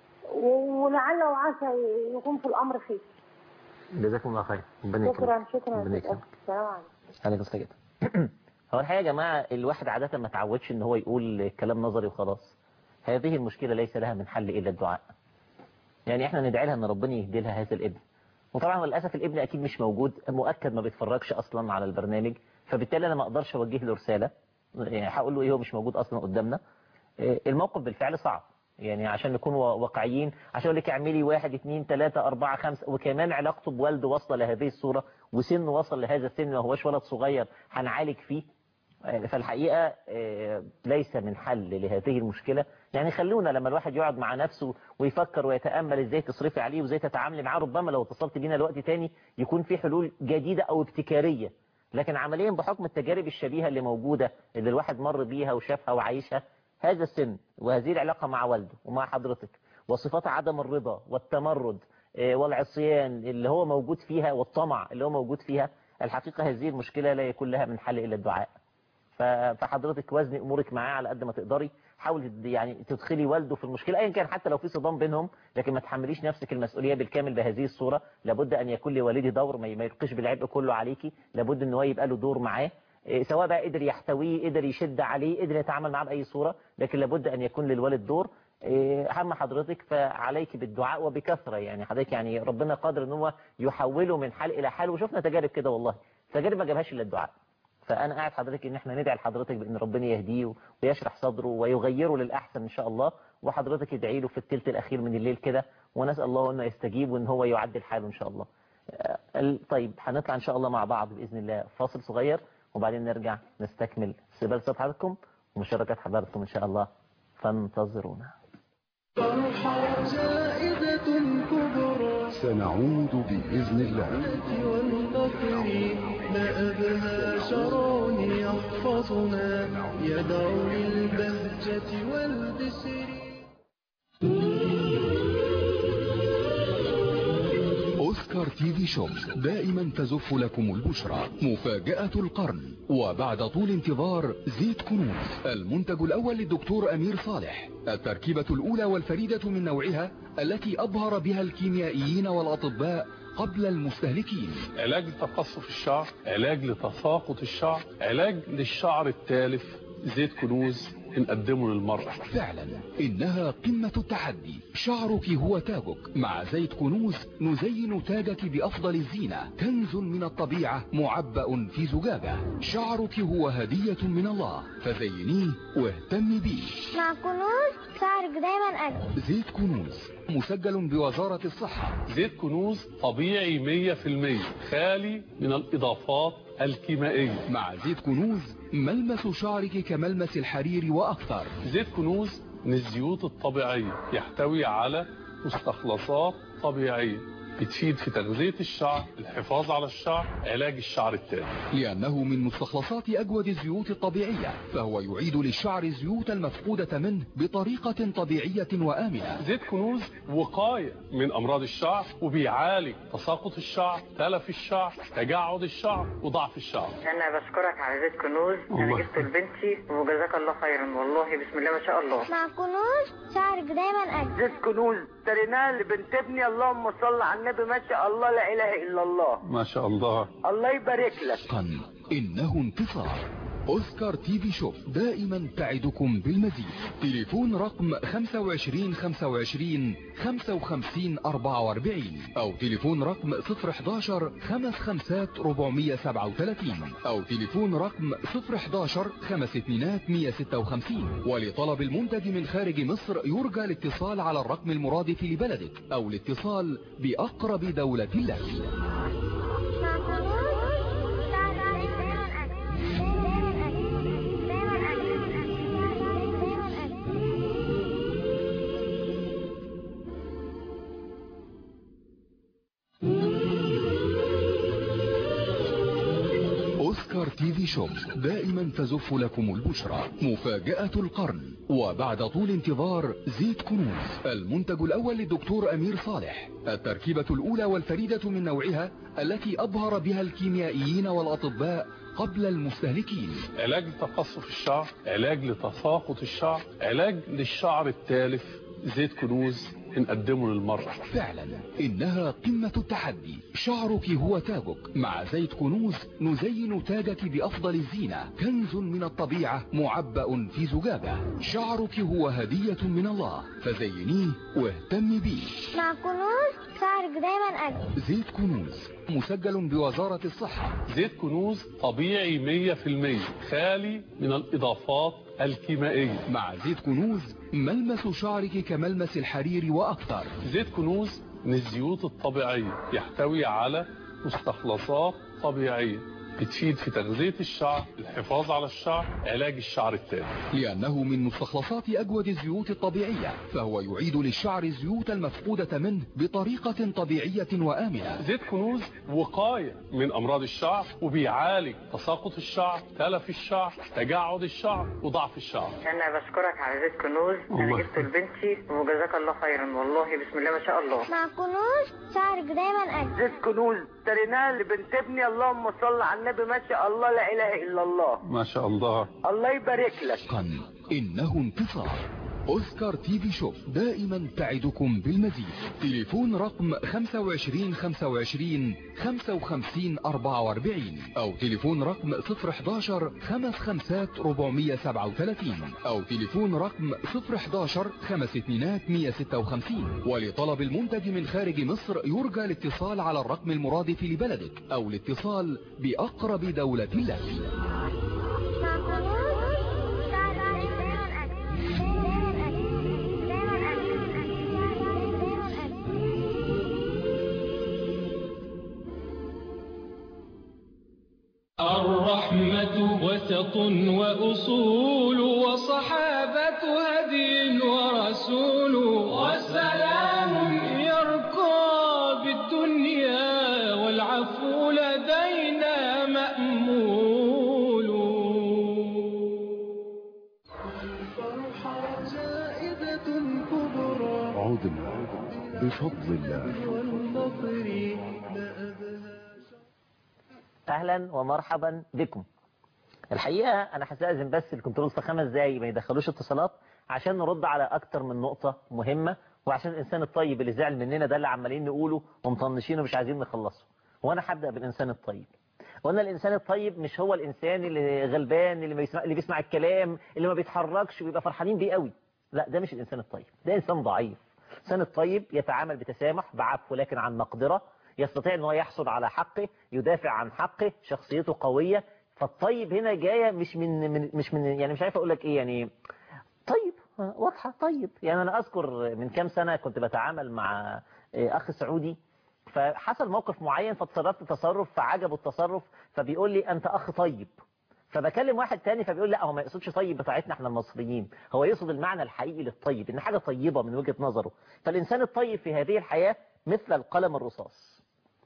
و- ولعل وعسى يكون في الأمر خير جزاكم الله خير ربنا شكرا يكرمك شكرا ربنا يا يكرمك أستاذ. السلام عليكم عليكم السلام جدا. هو الحقيقة يا جماعة الواحد عادة ما تعودش ان هو يقول كلام نظري وخلاص هذه المشكلة ليس لها من حل إلا الدعاء يعني احنا ندعي لها ان ربنا يهدي لها هذا الابن وطبعا للاسف الابن اكيد مش موجود مؤكد ما بيتفرجش اصلا على البرنامج فبالتالي انا ما اقدرش اوجه له رسالة يعني هقول له ايه هو مش موجود اصلا قدامنا إيه، الموقف بالفعل صعب يعني عشان نكون وا- واقعيين عشان اقول لك اعملي واحد اثنين ثلاثة أربعة خمسة وكمان علاقته بوالده واصلة لهذه الصورة وسنه وصل لهذا السن ما هوش ولد صغير هنعالج فيه آه، فالحقيقة آه، ليس من حل لهذه المشكلة يعني خلونا لما الواحد يقعد مع نفسه ويفكر ويتأمل ازاي تصرفي عليه وازاي تتعاملي معاه ربما لو اتصلت بينا الوقت تاني يكون في حلول جديدة او ابتكارية لكن عمليا بحكم التجارب الشبيهة اللي موجودة اللي الواحد مر بيها وشافها وعايشها هذا السن وهذه العلاقة مع والده ومع حضرتك وصفات عدم الرضا والتمرد آه، والعصيان اللي هو موجود فيها والطمع اللي هو موجود فيها الحقيقة هذه المشكلة لا يكون لها من حل إلا الدعاء ف- فحضرتك وزني امورك معاه على قد ما تقدري حاولي تد- يعني تدخلي والده في المشكله ايا كان حتى لو في صدام بينهم لكن ما تحمليش نفسك المسؤوليه بالكامل بهذه الصوره لابد ان يكون لوالدي دور ما ما يلقيش بالعبء كله عليكي لابد ان هو يبقى له دور معاه إيه، سواء بقى قدر يحتويه قدر يشد عليه قدر يتعامل معاه باي صوره لكن لابد ان يكون للوالد دور إيه، اهم حضرتك فعليك بالدعاء وبكثره يعني حضرتك يعني ربنا قادر ان هو يحوله من حال الى حال وشفنا تجارب كده والله تجارب ما جابهاش الا الدعاء فانا قاعد حضرتك ان احنا ندعي لحضرتك بان ربنا يهديه ويشرح صدره ويغيره للاحسن ان شاء الله وحضرتك ادعي له في الثلث الاخير من الليل كده ونسال الله انه يستجيب وان هو يعدل حاله ان شاء الله آه، ال- طيب هنطلع ان شاء الله مع بعض باذن الله فاصل صغير وبعدين نرجع نستكمل استقبال صوت حضراتكم ومشاركات حضراتكم ان شاء الله فانتظرونا فرحة زائدة كبرى سنعود بإذن الله والفقر ما أبهى شرون يحفظنا يدعو للبهجة والبسر أوسكار تي في شوب دائما تزف لكم البشرى مفاجأة القرن وبعد طول انتظار زيت كنوز المنتج الأول للدكتور أمير صالح التركيبة الأولى والفريدة من نوعها التي أبهر بها الكيميائيين والأطباء قبل المستهلكين علاج لتقصف الشعر علاج لتساقط الشعر علاج للشعر التالف زيت كنوز بنقدمه للمرأة فعلا إنها قمة التحدي شعرك هو تاجك مع زيت كنوز نزين تاجك بأفضل الزينة كنز من الطبيعة معبأ في زجاجة شعرك هو هدية من الله فزينيه واهتمي بيه مع كنوز شعرك دايما أجمل زيت كنوز مسجل بوزارة الصحة زيت كنوز طبيعي 100% خالي من الإضافات الكيميائية مع زيت كنوز ملمس شعرك كملمس الحرير وأكثر زيت كنوز من الزيوت الطبيعية يحتوي على مستخلصات طبيعية بتفيد في تغذية الشعر الحفاظ على الشعر علاج الشعر التالف لأنه من مستخلصات أجود الزيوت الطبيعية فهو يعيد للشعر الزيوت المفقودة منه بطريقة طبيعية وآمنة زيت كنوز وقاية من أمراض الشعر وبيعالج تساقط الشعر تلف الشعر تجعد الشعر وضعف الشعر انا بشكرك على زيت كنوز الله. انا جبته لبنتي وجزاك الله خيرا والله بسم الله ما شاء الله مع كنوز شعرك دايما أجمل زيت كنوز اشتريناه لبنت ابني اللهم صل على النبي ما شاء الله لا اله الا الله ما شاء الله الله يبارك لك حقا إنه انتصار أوسكار تي في شوب دائما تعدكم بالمزيد تليفون رقم 25 25 55 44 أو تليفون رقم 011 55 437 أو تليفون رقم 011 5 اتنينات 156 ولطلب المنتج من خارج مصر يرجى الاتصال على الرقم المرادف لبلدك أو الاتصال بأقرب دولة لك مع كنوز شعرك دايما أجمل دايما أجمل دايما أجمل دايما أجمل أوسكار تي في شوب دائما تزف لكم البشرى مفاجأة القرن وبعد طول انتظار زيت كنوز المنتج الأول للدكتور أمير صالح التركيبة الأولى والفريدة من نوعها التي أبهر بها الكيميائيين والأطباء قبل المستهلكين علاج لتقصف الشعر علاج لتساقط الشعر علاج للشعر التالف زيت كنوز بنقدمه للمرأة فعلا إنها قمة التحدي شعرك هو تاجك مع زيت كنوز نزين تاجك بأفضل الزينة كنز من الطبيعة معبأ في زجاجة شعرك هو هدية من الله فزينيه واهتم بيه مع كنوز شعرك دايما أجمل زيت كنوز مسجل بوزارة الصحة زيت كنوز طبيعي 100% خالي من الإضافات الكيميائية مع زيت كنوز ملمس شعرك كملمس الحرير وأكثر زيت كنوز من الزيوت الطبيعية يحتوي على مستخلصات طبيعية بتفيد في تغذية الشعر الحفاظ على الشعر علاج الشعر التالف لأنه من مستخلصات أجود الزيوت الطبيعية فهو يعيد للشعر الزيوت المفقودة منه بطريقة طبيعية وآمنة زيت كنوز وقاية من أمراض الشعر وبيعالج تساقط الشعر تلف الشعر تجعد الشعر وضعف الشعر انا بشكرك على زيت كنوز الله. انا جبته لبنتي وجزاك الله خيرا والله بسم الله ما شاء الله مع كنوز شعرك دايما أجمل زيت كنوز اشتريناه لبنت ابني اللهم صل على النبي ما شاء الله لا اله الا الله ما شاء الله الله يبارك لك حقا إنه انتصار أوسكار تي في شوب دائما تعدكم بالمزيد تليفون رقم 25 25 55 44 أو تليفون رقم 011 55 437 أو تليفون رقم 011 5 اتنينات 156 ولطلب المنتج من خارج مصر يرجى الاتصال على الرقم المرادف لبلدك أو الاتصال بأقرب دولة لك مع كنوز شعرك دايما أجمل دايما أجمل دايما أجمل دايما أجمل الرحمة وسط وأصول وصحابة هدي ورسول وسلام يرقى بالدنيا والعفو لدينا مأمول الفرحة زائدة كبرى عدنا بفضل الله والنصر نأبها اهلا ومرحبا بكم الحقيقه انا هستاذن بس الكنترول في خمس دقايق ما يدخلوش اتصالات عشان نرد على اكتر من نقطه مهمه وعشان الانسان الطيب اللي زعل مننا ده اللي عمالين نقوله ومطنشينه مش عايزين نخلصه وانا هبدا بالانسان الطيب قلنا الانسان الطيب مش هو الانسان اللي غلبان اللي بيسمع اللي بيسمع الكلام اللي ما بيتحركش ويبقى فرحانين بيه قوي لا ده مش الانسان الطيب ده انسان ضعيف الانسان الطيب يتعامل بتسامح بعفو لكن عن مقدره يستطيع ان هو يحصل على حقه يدافع عن حقه شخصيته قوية فالطيب هنا جاية مش من, من مش من يعني مش عارف اقول لك ايه يعني طيب واضحة طيب يعني انا اذكر من كام سنة كنت بتعامل مع اخ سعودي فحصل موقف معين فتصرفت تصرف فعجبه التصرف فبيقول لي انت اخ طيب فبكلم واحد تاني فبيقول لا هو ما يقصدش طيب بتاعتنا احنا المصريين هو يقصد المعنى الحقيقي للطيب ان حاجة طيبة من وجهة نظره فالانسان الطيب في هذه الحياة مثل القلم الرصاص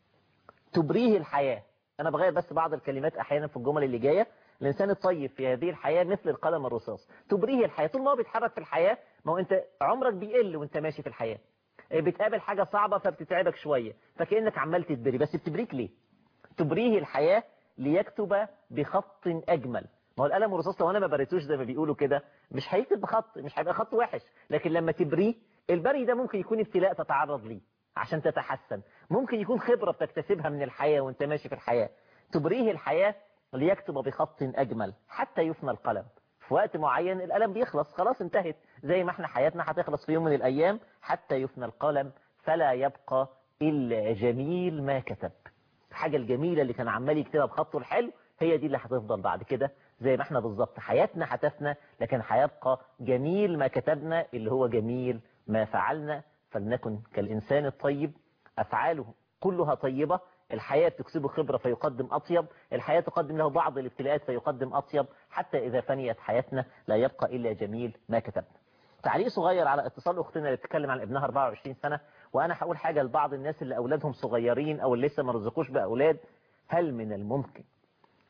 تبريه الحياة أنا بغير بس بعض الكلمات أحيانا في الجمل اللي جاية الإنسان الطيب في هذه الحياة مثل القلم الرصاص تبريه الحياة طول ما هو بيتحرك في الحياة ما هو أنت عمرك بيقل وأنت ماشي في الحياة بتقابل حاجة صعبة فبتتعبك شوية فكأنك عمال تتبري بس بتبريك ليه تبريه الحياة ليكتب بخط أجمل ما هو القلم الرصاص لو أنا ما بريتوش زي ما بيقولوا كده مش هيكتب بخط مش هيبقى خط وحش لكن لما تبريه البري ده ممكن يكون ابتلاء تتعرض ليه عشان تتحسن ممكن يكون خبرة بتكتسبها من الحياة وانت ماشي في الحياة تبريه الحياة ليكتب بخط أجمل حتى يفنى القلم في وقت معين القلم بيخلص خلاص انتهت زي ما احنا حياتنا هتخلص في يوم من الأيام حتى يفنى القلم فلا يبقى إلا جميل ما كتب الحاجة الجميلة اللي كان عمال يكتبها بخطه الحلو هي دي اللي هتفضل بعد كده زي ما احنا بالظبط حياتنا هتفنى لكن هيبقى جميل ما كتبنا اللي هو جميل ما فعلنا فلنكن كالإنسان الطيب أفعاله كلها طيبة الحياة تكسبه خبرة فيقدم أطيب الحياة تقدم له بعض الابتلاءات فيقدم أطيب حتى إذا فنيت حياتنا لا يبقى إلا جميل ما كتبنا تعليق صغير على اتصال أختنا اللي بتتكلم عن ابنها 24 سنة وأنا هقول حاجة لبعض الناس اللي أولادهم صغيرين أو اللي لسه ما رزقوش بأولاد هل من الممكن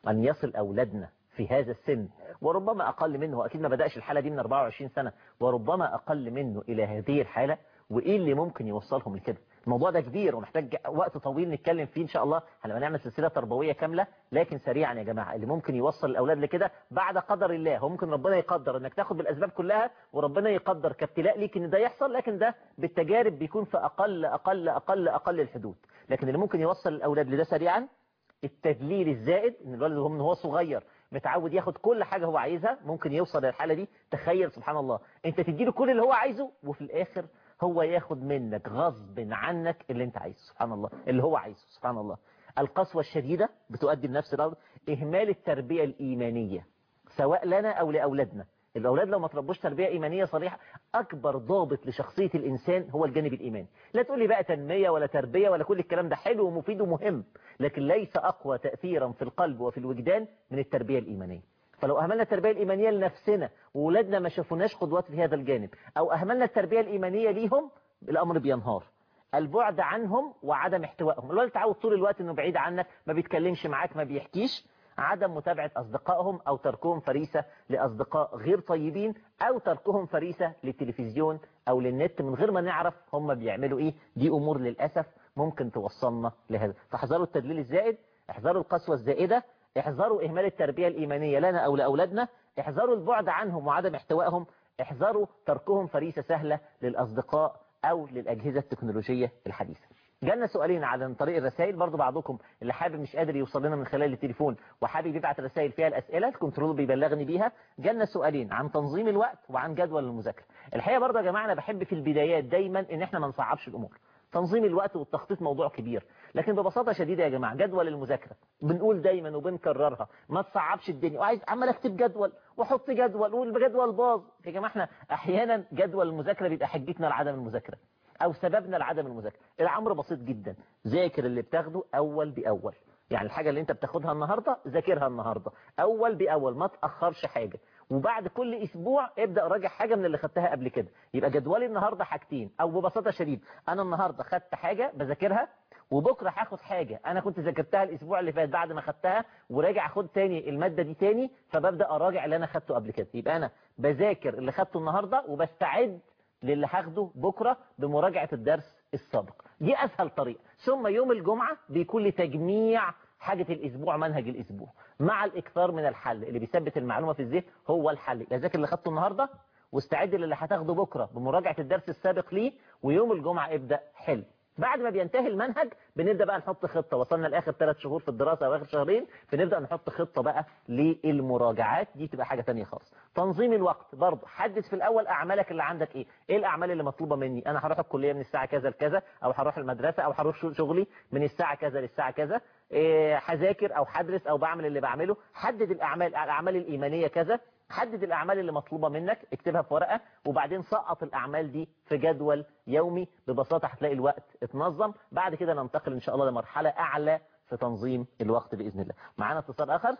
أن يصل أولادنا في هذا السن وربما أقل منه أكيد ما بدأش الحالة دي من 24 سنة وربما أقل منه إلى هذه الحالة وإيه اللي ممكن يوصلهم لكده الموضوع ده كبير ومحتاج وقت طويل نتكلم فيه إن شاء الله هنبقى نعمل سلسلة تربوية كاملة لكن سريعا يا جماعة اللي ممكن يوصل الأولاد لكده بعد قدر الله هو ممكن ربنا يقدر إنك تاخد بالأسباب كلها وربنا يقدر كابتلاء ليك إن ده يحصل لكن ده بالتجارب بيكون في أقل أقل أقل أقل الحدود لكن اللي ممكن يوصل الأولاد لده سريعا التدليل الزائد ان الولد وهو من هو صغير متعود ياخد كل حاجة هو عايزها ممكن يوصل للحالة دي تخيل سبحان الله انت تديله كل اللي هو عايزه وفي الاخر هو ياخد منك غصب عنك اللي انت عايزه سبحان الله اللي هو عايزه سبحان الله القسوة الشديدة بتؤدي لنفس الأرض إهمال التربية الإيمانية سواء لنا أو لأولادنا الأولاد لو ما تربوش تربية إيمانية صريحة أكبر ضابط لشخصية الإنسان هو الجانب الإيماني لا تقول لي بقى تنمية ولا تربية ولا كل الكلام ده حلو ومفيد ومهم لكن ليس أقوى تأثيرا في القلب وفي الوجدان من التربية الإيمانية فلو أهملنا التربية الإيمانية لنفسنا وولادنا ما شافوناش قدوات في هذا الجانب أو أهملنا التربية الإيمانية ليهم الأمر بينهار البعد عنهم وعدم احتوائهم الولد تعود طول الوقت انه بعيد عنك ما بيتكلمش معاك ما بيحكيش عدم متابعة أصدقائهم أو تركهم فريسة لأصدقاء غير طيبين أو تركهم فريسة للتلفزيون أو للنت من غير ما نعرف هم بيعملوا إيه دي أمور للأسف ممكن توصلنا لهذا فاحذروا التدليل الزائد احذروا القسوة الزائدة احذروا إهمال التربية الإيمانية لنا أو لأولادنا احذروا البعد عنهم وعدم احتوائهم احذروا تركهم فريسة سهلة للأصدقاء أو للأجهزة التكنولوجية الحديثة جالنا سؤالين على طريق الرسائل برضو بعضكم اللي حابب مش قادر يوصل لنا من خلال التليفون وحابب يبعت رسائل فيها الأسئلة الكنترول بيبلغني بيها جالنا سؤالين عن تنظيم الوقت وعن جدول المذاكرة الحقيقة برضو يا جماعة أنا بحب في البدايات دايما إن احنا ما نصعبش الأمور تنظيم الوقت والتخطيط موضوع كبير لكن ببساطة شديدة يا جماعة جدول المذاكرة بنقول دايما وبنكررها ما تصعبش الدنيا وعايز عمال اكتب جدول واحط جدول والجدول باظ يا جماعة احنا احيانا جدول المذاكرة بيبقى حجتنا لعدم المذاكرة او سببنا لعدم المذاكرة الامر بسيط جدا ذاكر اللي بتاخده اول باول يعني الحاجة اللي انت بتاخدها النهاردة ذاكرها النهاردة اول باول ما تأخرش حاجة وبعد كل اسبوع ابدأ راجع حاجة من اللي خدتها قبل كده يبقى جدولي النهاردة حاجتين او ببساطة شديد انا النهاردة خدت حاجة بذاكرها وبكرة هاخد حاجة انا كنت ذاكرتها الاسبوع اللي فات بعد ما خدتها وراجع اخد تاني المادة دي تاني فببدأ اراجع اللي انا خدته قبل كده يبقى انا بذاكر اللي خدته النهاردة وبستعد للي هاخده بكرة بمراجعة الدرس السابق دي اسهل طريقة ثم يوم الجمعة بيكون لي تجميع حاجة الاسبوع منهج الاسبوع مع الاكثار من الحل اللي بيثبت المعلومة في الذهن هو الحل اذاكر اللي خدته النهاردة واستعد للي هتاخده بكرة بمراجعة الدرس السابق ليه ويوم الجمعة ابدأ حل بعد ما بينتهي المنهج بنبدأ بقى نحط خطة وصلنا لآخر ثلاث شهور في الدراسة أو آخر شهرين بنبدأ نحط خطة بقى للمراجعات دي تبقى حاجة تانية خالص تنظيم الوقت برضه حدد في الأول أعمالك اللي عندك إيه إيه الأعمال اللي مطلوبة مني أنا هروح الكلية من الساعة كذا لكذا أو هروح المدرسة أو هروح شغلي من الساعة كذا للساعة كذا إيه هذاكر أو هدرس أو بعمل اللي بعمله حدد الأعمال الأعمال الإيمانية كذا حدد الأعمال اللي مطلوبة منك اكتبها في ورقة وبعدين سقط الأعمال دي في جدول يومي ببساطة هتلاقي الوقت اتنظم بعد كده ننتقل إن شاء الله لمرحلة أعلى في تنظيم الوقت بإذن الله معانا اتصال آخر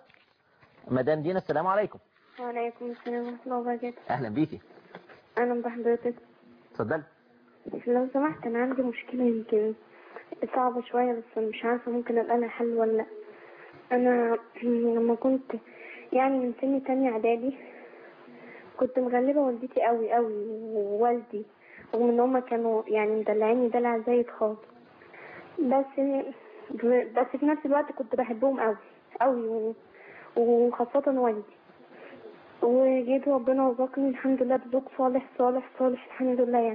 مدام دينا السلام عليكم وعليكم السلام ورحمة الله وبركاته أهلا بيكي أهلا بحضرتك اتفضلي لو سمحت أنا عندي مشكلة يمكن صعبة شوية بس مش عارفة ممكن ألقى لها حل ولا لأ أنا لما كنت يعني من سن تانية إعدادي كنت مغلبة والدتي قوي قوي ووالدي رغم إن هما كانوا يعني مدلعيني دلع زايد خالص بس بس في نفس الوقت كنت بحبهم قوي قوي و- وخاصة والدي وجيت ربنا رزقني الحمد لله بزوج صالح صالح صالح الحمد لله يعني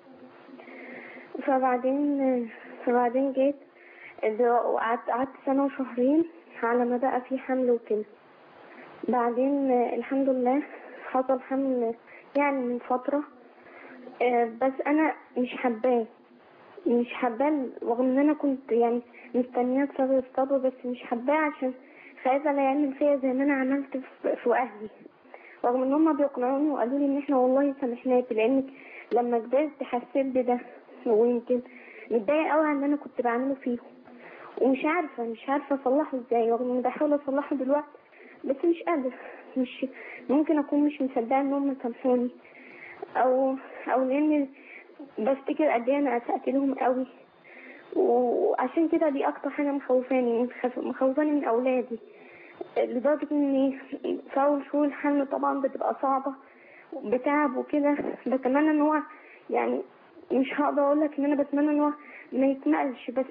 فبعدين فبعدين جيت قعدت قعدت سنة وشهرين على ما بقى في حمل وكده بعدين الحمد لله حصل حمل يعني من فترة آه، بس أنا مش حباه مش حباه رغم إن أنا كنت يعني مستنياه بصبر الصبر بس مش حباه عشان خايفة لا يعمل فيا زي ما أنا عملت في في أهلي رغم إن هما بيقنعوني وقالوا لي إن إحنا والله سامحناكي لأنك لما كبرت حسيت بده ويمكن متضايقة قوي على اللي أنا كنت بعمله فيهم ومش عارفة مش عارفة أصلحه إزاي رغم إني بحاول أصلحه دلوقتي بس مش قادرة مش ممكن أكون مش مصدقة إن هم سامحوني أو أو لأن بفتكر قد إيه أنا أسأت لهم قوي وعشان كده دي أكتر حاجة مخوفاني مخف- مخوفاني من أولادي لدرجة إن في أول شهور الحمل طبعا بتبقى صعبة بتعب وكده بتمنى إن هو يعني مش هقدر أقول لك إن أنا بتمنى إن هو ما يتنقلش بس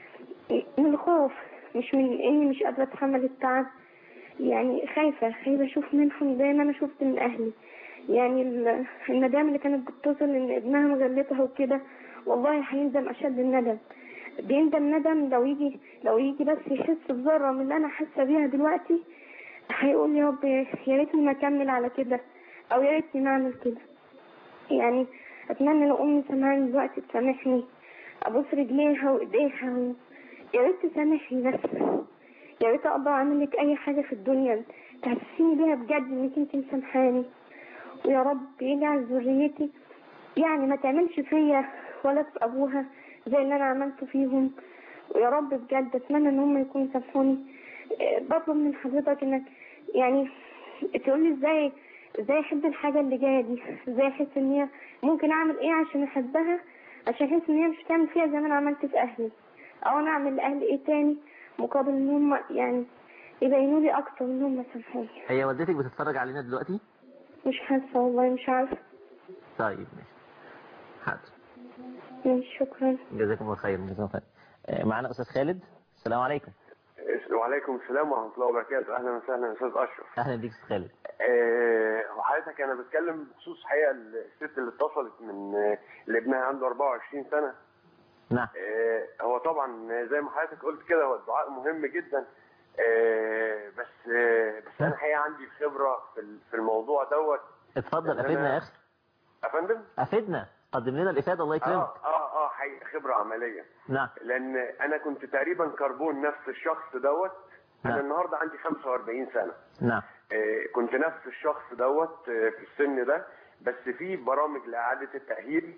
من الخوف مش من إني مش قادرة أتحمل التعب يعني خايفة خايفة أشوف منهم زي ما أنا شفت من أهلي يعني ال- المدام اللي كانت بتتصل إن ابنها مغلطها وكده والله هيندم أشد الندم بيندم ندم لو يجي لو يجي بس يحس بذرة من اللي أنا حاسة بيها دلوقتي هيقول يا رب يا ريتني ما أكمل على كده أو يا ريتني ما أعمل كده يعني أتمنى لو أمي سامعاني دلوقتي تسامحني أبوس رجليها وإيديها و... يا ريت تسامحني بس يا ريت أقدر أعمل لك أي حاجة في الدنيا تحسسيني بيها بجد إنك أنت مسامحاني ويا رب يجعل ذريتي يعني ما تعملش فيا ولا في أبوها زي اللي أنا عملته فيهم ويا رب بجد أتمنى إن هم يكونوا سامحوني آه، بطلب من حضرتك إنك يعني تقولي إزاي إزاي أحب الحاجة اللي جاية دي إزاي أحس إن هي ممكن أعمل إيه عشان أحبها عشان أحس إن هي مش هتعمل فيها زي ما أنا عملت في أهلي أو أنا أعمل لأهلي إيه تاني مقابل إن هم يعني يبينوا لي أكتر إن هم سامحوني هي والدتك بتتفرج علينا دلوقتي مش حاسة والله مش عارفة طيب ماشي حاضر ماشي شكرا جزاكم الله خير جزاكم الله خير آه، معنا استاذ خالد السلام عليكم وعليكم السلام ورحمة الله وبركاته أهلا وسهلا أستاذ أشرف اهلا بيك استاذ خالد آه، وحضرتك أنا بتكلم بخصوص حقيقة الست اللي اتصلت من آه، اللي ابنها عنده 24 سنة نعم آه، هو طبعا زي ما حضرتك قلت كده هو الدعاء مهم جدا آه، بس آه، بس أنا حقيقة عندي خبرة في ال- في الموضوع دوت اتفضل إن أنا- افيدنا يا اخي أفندم؟ افيدنا قدم لنا الافاده الله يكرمك اه اه اه حقيقة خبرة عملية نعم لان انا كنت تقريبا كربون نفس الشخص دوت انا نعم. النهارده عندي 45 سنه نعم آه، كنت نفس الشخص دوت آه، في السن ده بس في برامج لاعاده التاهيل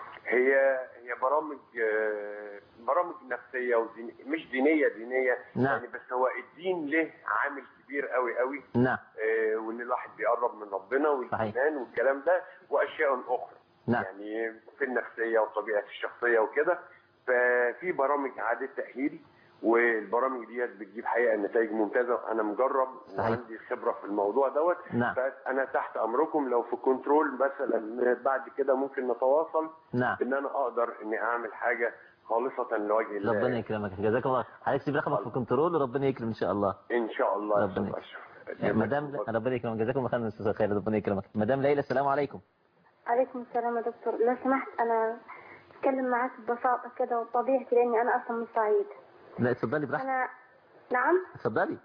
هي هي برامج آه، برامج نفسيه ودين مش دينيه دينيه نعم. يعني بس هو الدين له عامل كبير قوي قوي نعم آه، وان الواحد بيقرب من ربنا والايمان والكلام ده واشياء اخرى نعم. يعني في النفسيه وطبيعه الشخصيه وكده ففي برامج اعاده تاهيل والبرامج ديت بتجيب حقيقه نتائج ممتازه انا مجرب صحيح. وعندي خبره في الموضوع دوت نعم. فانا تحت امركم لو في كنترول مثلا بعد كده ممكن نتواصل نعم ان انا اقدر اني اعمل حاجه خالصه لوجه الله ربنا يكرمك جزاك الله حضرتك سيب رقمك في الكنترول وربنا يكرم ان شاء الله ان شاء الله يا ربنا أستاذ يكرمك. أشرف. مدام ربنا يكرمك جزاكم الله خير استاذ خالد ربنا يكرمك مدام ليلى السلام عليكم عليكم السلام يا دكتور لو سمحت انا اتكلم معاك ببساطة كده وطبيعتي لاني انا اصلا من الصعيد لا اتفضلي براحتك انا نعم اتفضلي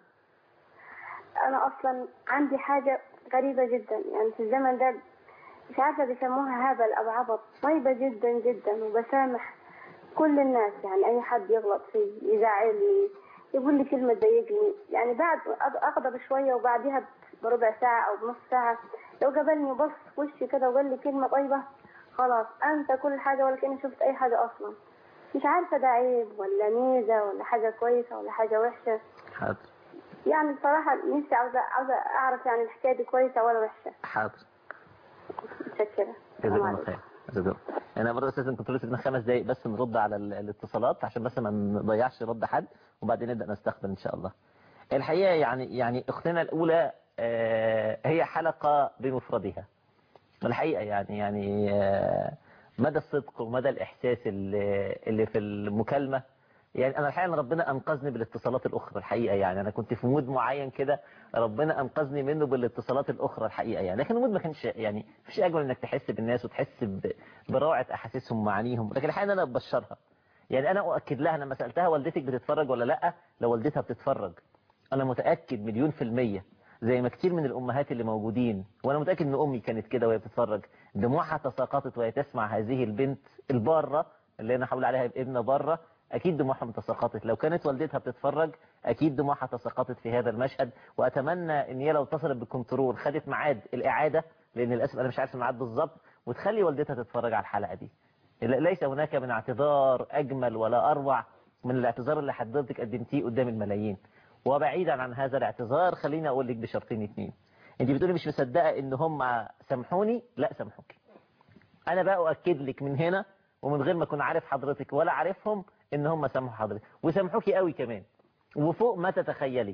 انا اصلا عندي حاجة غريبة جدا يعني في الزمن ده مش عارفة بيسموها هبل او عبط طيبة جدا جدا وبسامح كل الناس يعني اي حد يغلط فيه يزعلني يقول لي كلمة تضايقني يعني بعد أغ- اغضب شوية وبعدها بربع ساعة او بنص ساعة لو قابلني وبص في وشي كده وقال لي كلمة طيبة خلاص انسى كل حاجة ولا كأني شفت اي حاجة اصلا مش عارفة ده عيب ولا ميزة ولا حاجة كويسة ولا حاجة وحشة حاضر يعني بصراحة نفسي عاوزة عاوزة أعرف يعني الحكاية دي كويسة ولا وحشة حاضر متشكرة جزاكم الله خير جزاكم الله. انا برضه استاذن كنت لسه خمس دقايق بس نرد على ال- الاتصالات عشان بس ما نضيعش رد حد وبعدين نبدا نستقبل ان شاء الله الحقيقه يعني يعني اختنا الاولى آه، هي حلقه بمفردها الحقيقه يعني يعني آه، مدى الصدق ومدى الاحساس اللي اللي في المكالمه يعني انا الحقيقه ان ربنا انقذني بالاتصالات الاخرى الحقيقه يعني انا كنت في مود معين كده ربنا انقذني منه بالاتصالات الاخرى الحقيقه يعني لكن المود ما كانش يعني مفيش اجمل انك تحس بالناس وتحس ب- بروعه احاسيسهم ومعانيهم لكن الحقيقه إن انا ببشرها يعني انا اؤكد لها انا لما سالتها والدتك بتتفرج ولا لا لو والدتها بتتفرج انا متاكد مليون في الميه زي ما كتير من الامهات اللي موجودين وانا متاكد ان امي كانت كده وهي بتتفرج دموعها تساقطت وهي تسمع هذه البنت الباره اللي انا هقول عليها ابنه بره اكيد دموعها تساقطت لو كانت والدتها بتتفرج اكيد دموعها تساقطت في هذا المشهد واتمنى ان هي لو اتصلت بالكنترول خدت ميعاد الاعاده لان للاسف انا مش عارف الميعاد بالظبط وتخلي والدتها تتفرج على الحلقه دي ليس هناك من اعتذار اجمل ولا اروع من الاعتذار اللي حضرتك قدمتيه قدام الملايين وبعيدا عن هذا الاعتذار خليني اقول لك بشرطين اتنين انت بتقولي مش مصدقه ان هم سامحوني لا سامحوك انا بقى اؤكد لك من هنا ومن غير ما اكون عارف حضرتك ولا عارفهم ان هم سامحوا حضرتك وسامحوكي قوي كمان وفوق ما تتخيلي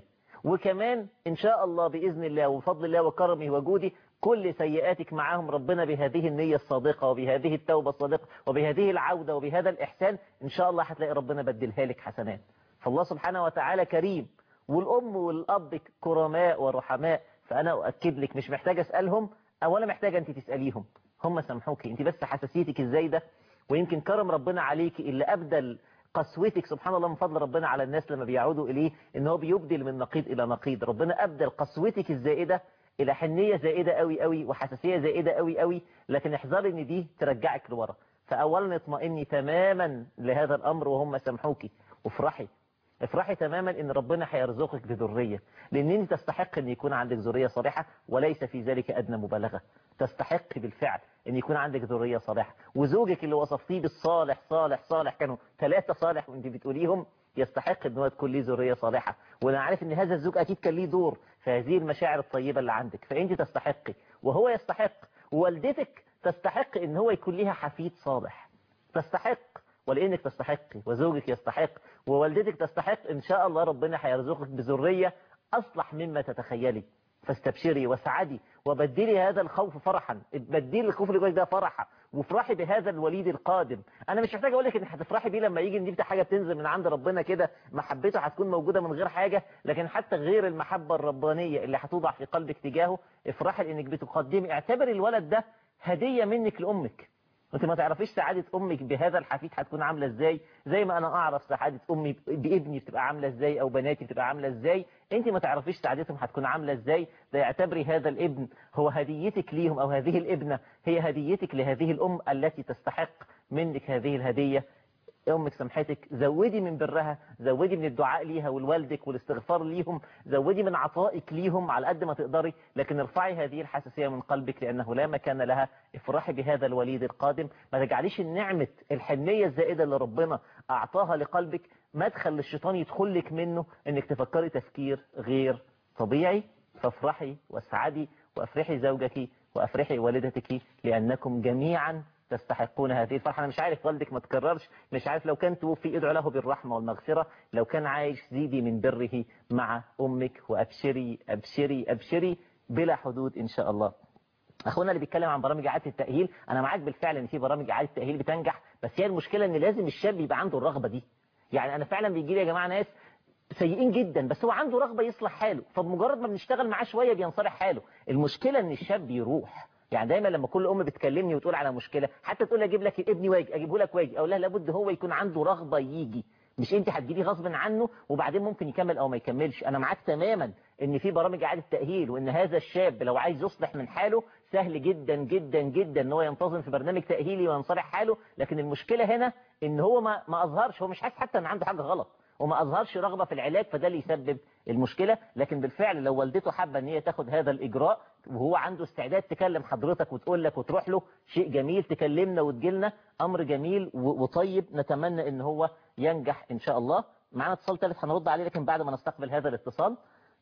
وكمان إن شاء الله بإذن الله وبفضل الله وكرمه وجوده كل سيئاتك معاهم ربنا بهذه النية الصادقة وبهذه التوبة الصادقة وبهذه العودة وبهذا الإحسان إن شاء الله هتلاقي ربنا بدلها لك حسنات فالله سبحانه وتعالى كريم والأم والأب كرماء ورحماء فأنا أؤكد لك مش محتاج أسألهم ولا محتاجة أنت تسأليهم هم سامحوكي أنت بس حساسيتك الزايدة ويمكن كرم ربنا عليك اللي أبدل قسوتك سبحان الله من فضل ربنا على الناس لما بيعودوا إليه إن هو بيبدل من نقيض إلى نقيض ربنا أبدل قسوتك الزائدة إلى حنية زائدة قوي قوي وحساسية زائدة قوي قوي لكن احذري إن دي ترجعك لورا فأولا اطمئني تماما لهذا الأمر وهم سامحوكي وافرحي افرحي تماما ان ربنا هيرزقك بذرية لان انت تستحق ان يكون عندك ذرية صالحة وليس في ذلك ادنى مبالغة تستحق بالفعل ان يكون عندك ذرية صالحة وزوجك اللي وصفتيه بالصالح صالح صالح كانوا ثلاثة صالح وانت بتقوليهم يستحق ان هو تكون ليه ذرية صالحة وانا عارف ان هذا الزوج اكيد كان ليه دور في هذه المشاعر الطيبة اللي عندك فانت تستحقي وهو يستحق ووالدتك تستحق ان هو يكون ليها حفيد صالح تستحق ولانك تستحقي وزوجك يستحق ووالدتك تستحق ان شاء الله ربنا هيرزقك بذرية اصلح مما تتخيلي فاستبشري واسعدي وبدلي هذا الخوف فرحا بدلي الخوف اللي جواك ده فرحا وافرحي بهذا الوليد القادم انا مش محتاج اقول لك انك هتفرحي بيه لما يجي ان دي حاجه بتنزل من عند ربنا كده محبته هتكون موجوده من غير حاجه لكن حتى غير المحبه الربانيه اللي هتوضع في قلبك تجاهه افرحي لانك بتقدمي اعتبري الولد ده هديه منك لامك انت ما تعرفيش سعادة امك بهذا الحفيد هتكون عاملة ازاي زي ما انا اعرف سعادة امي بابني بتبقى عاملة ازاي او بناتي بتبقى عاملة ازاي انت ما تعرفيش سعادتهم هتكون عاملة ازاي ده اعتبري هذا الابن هو هديتك ليهم او هذه الابنة هي هديتك لهذه الام التي تستحق منك هذه الهدية امك سمحتك زودي من برها زودي من الدعاء ليها ولوالدك والاستغفار ليهم زودي من عطائك ليهم على قد ما تقدري لكن ارفعي هذه الحساسية من قلبك لأنه لا مكان لها افرحي بهذا الوليد القادم ما تجعليش النعمة الحنية الزائدة اللي ربنا أعطاها لقلبك مدخل للشيطان يدخل لك منه انك تفكري تفكير غير طبيعي فافرحي واسعدي وافرحي زوجك وافرحي والدتك لأنكم جميعا تستحقون هذه الفرحة أنا مش عارف والدك ما تكررش مش عارف لو كان توفي ادعو له بالرحمة والمغفرة لو كان عايش زيدي من بره مع أمك وأبشري أبشري أبشري بلا حدود إن شاء الله أخونا اللي بيتكلم عن برامج إعادة التأهيل أنا معاك بالفعل إن في برامج إعادة التأهيل بتنجح بس هي المشكلة إن لازم الشاب يبقى عنده الرغبة دي يعني أنا فعلا بيجي لي يا جماعة ناس سيئين جدا بس هو عنده رغبة يصلح حاله فبمجرد ما بنشتغل معاه شوية بينصلح حاله المشكلة إن الشاب يروح يعني دايما لما كل ام بتكلمني وتقول على مشكله حتى تقول لي اجيب لك ابني واجي اجيبه لك واجي او لا لابد هو يكون عنده رغبه يجي مش انت هتجيبيه غصب عنه وبعدين ممكن يكمل او ما يكملش انا معاك تماما ان في برامج اعاده تاهيل وان هذا الشاب لو عايز يصلح من حاله سهل جدا جدا جدا ان هو ينتظم في برنامج تاهيلي وينصلح حاله لكن المشكله هنا ان هو ما ما اظهرش هو مش حاسس حتى ان عنده حاجه غلط وما اظهرش رغبه في العلاج فده اللي يسبب المشكله لكن بالفعل لو والدته حابه ان هي تاخد هذا الاجراء وهو عنده استعداد تكلم حضرتك وتقول لك وتروح له شيء جميل تكلمنا وتجيلنا امر جميل وطيب نتمنى ان هو ينجح ان شاء الله معنا اتصال ثالث هنرد عليه لكن بعد ما نستقبل هذا الاتصال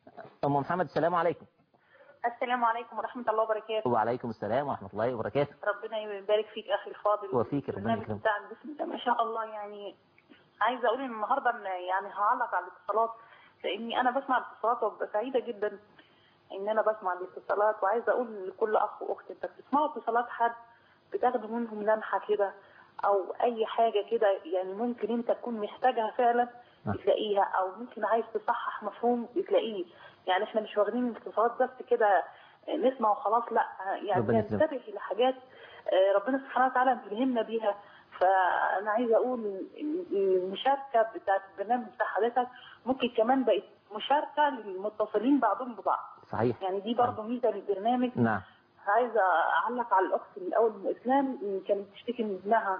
ام محمد السلام عليكم السلام عليكم ورحمة الله وبركاته وعليكم السلام ورحمه الله وبركاته ربنا يبارك فيك أخي الفاضل وفيك ربنا البرنامج يكرمك بتاعك بسم الله ما شاء الله يعني عايزة أقول إن النهاردة إن يعني هعلق على الاتصالات لأني أنا بسمع الاتصالات وببقى سعيدة جدا إن أنا بسمع الاتصالات وعايزة أقول لكل أخ وأخت أنت بتسمعوا اتصالات حد بتاخدوا منهم لمحة كده أو أي حاجة كده يعني ممكن أنت تكون محتاجها فعلا بتلاقيها أو ممكن عايز تصحح مفهوم بتلاقيه يعني إحنا مش واخدين الاتصالات بس كده نسمع وخلاص لا يعني ربنا يسلمك. ننتبه لحاجات آه، ربنا سبحانه وتعالى بيلهمنا بيها فانا عايزه اقول إن المشاركه بتاعت البرنامج بتاع حضرتك ممكن كمان بقت مشاركه للمتصلين بعضهم ببعض صحيح يعني دي برضه ميزه للبرنامج نعم عايزه اعلق على الاخت الاول من الاسلام إن كانت بتشتكي من ابنها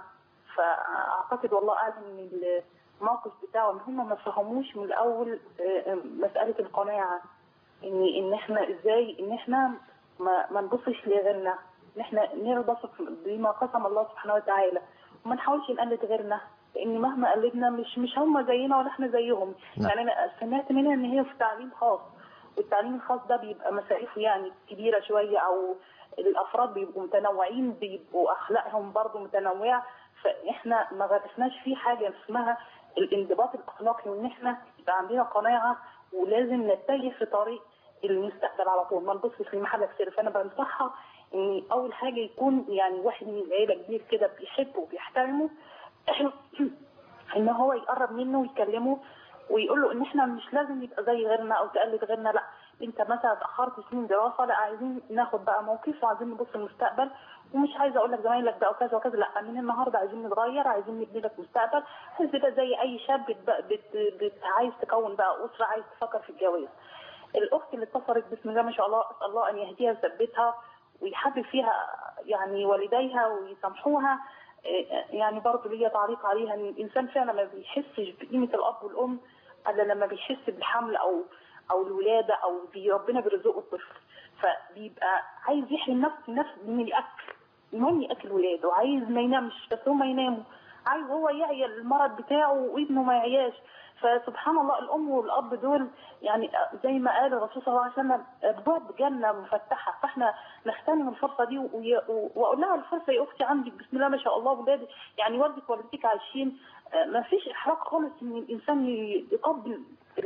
فاعتقد والله اعلم ان الموقف بتاعه ان هم ما فهموش من الاول آه، مساله القناعه ان ان احنا ازاي ان احنا ما, ما نبصش لغيرنا ان احنا نرضى بما قسم الله سبحانه وتعالى وما نحاولش نقلد غيرنا لان مهما قلدنا مش مش هم زينا ولا احنا زيهم نعم. يعني انا سمعت منها ان هي في تعليم خاص والتعليم الخاص ده بيبقى مصاريفه يعني كبيره شويه او الافراد بيبقوا متنوعين بيبقوا اخلاقهم برضو متنوعه فاحنا ما غرسناش فيه حاجه اسمها الانضباط الاخلاقي وان احنا يبقى عندنا قناعه ولازم نتجه في طريق المستقبل على طول ما نبصش لمحلك سر فانا بنصحها ان اول حاجه يكون يعني واحد من العيله كبير كده بيحبه وبيحترمه ان هو يقرب منه ويكلمه ويقول له ان احنا مش لازم نبقى زي غيرنا او تقلد غيرنا لا انت مثلا اتاخرت سنين دراسه لا عايزين ناخد بقى موقف وعايزين نبص للمستقبل ومش عايزه اقول لك زمايلك بقى وكذا وكذا لا من النهارده عايزين نتغير عايزين نبني لك مستقبل عايز تبقى زي اي شاب بت بت بت عايز تكون بقى اسره عايز تفكر في الجواز الاخت اللي اتصلت بسم الله ما شاء الله اسال الله ان يهديها ويثبتها ويحبب فيها يعني والديها ويسامحوها إيه، يعني برضه ليا تعليق عليها ان الانسان فعلا ما بيحسش بقيمه الاب والام الا لما بيحس بالحمل او او الولاده او بي ربنا بيرزقه الطفل فبيبقى عايز يحرم نفسه نفسه من الاكل المهم ياكل ولاده عايز ما ينامش بس هم يناموا عايز هو يعيا المرض بتاعه وابنه ما يعياش فسبحان الله الام والاب دول يعني زي ما قال الرسول صلى الله عليه وسلم ابواب جنه مفتحه فاحنا نغتنم الفرصه دي وي- و- واقول لها الفرصه يا اختي عندك بسم الله ما شاء الله ولادي يعني والدك ووالدتك عايشين آه، ما فيش احراج خالص ان الانسان يقبل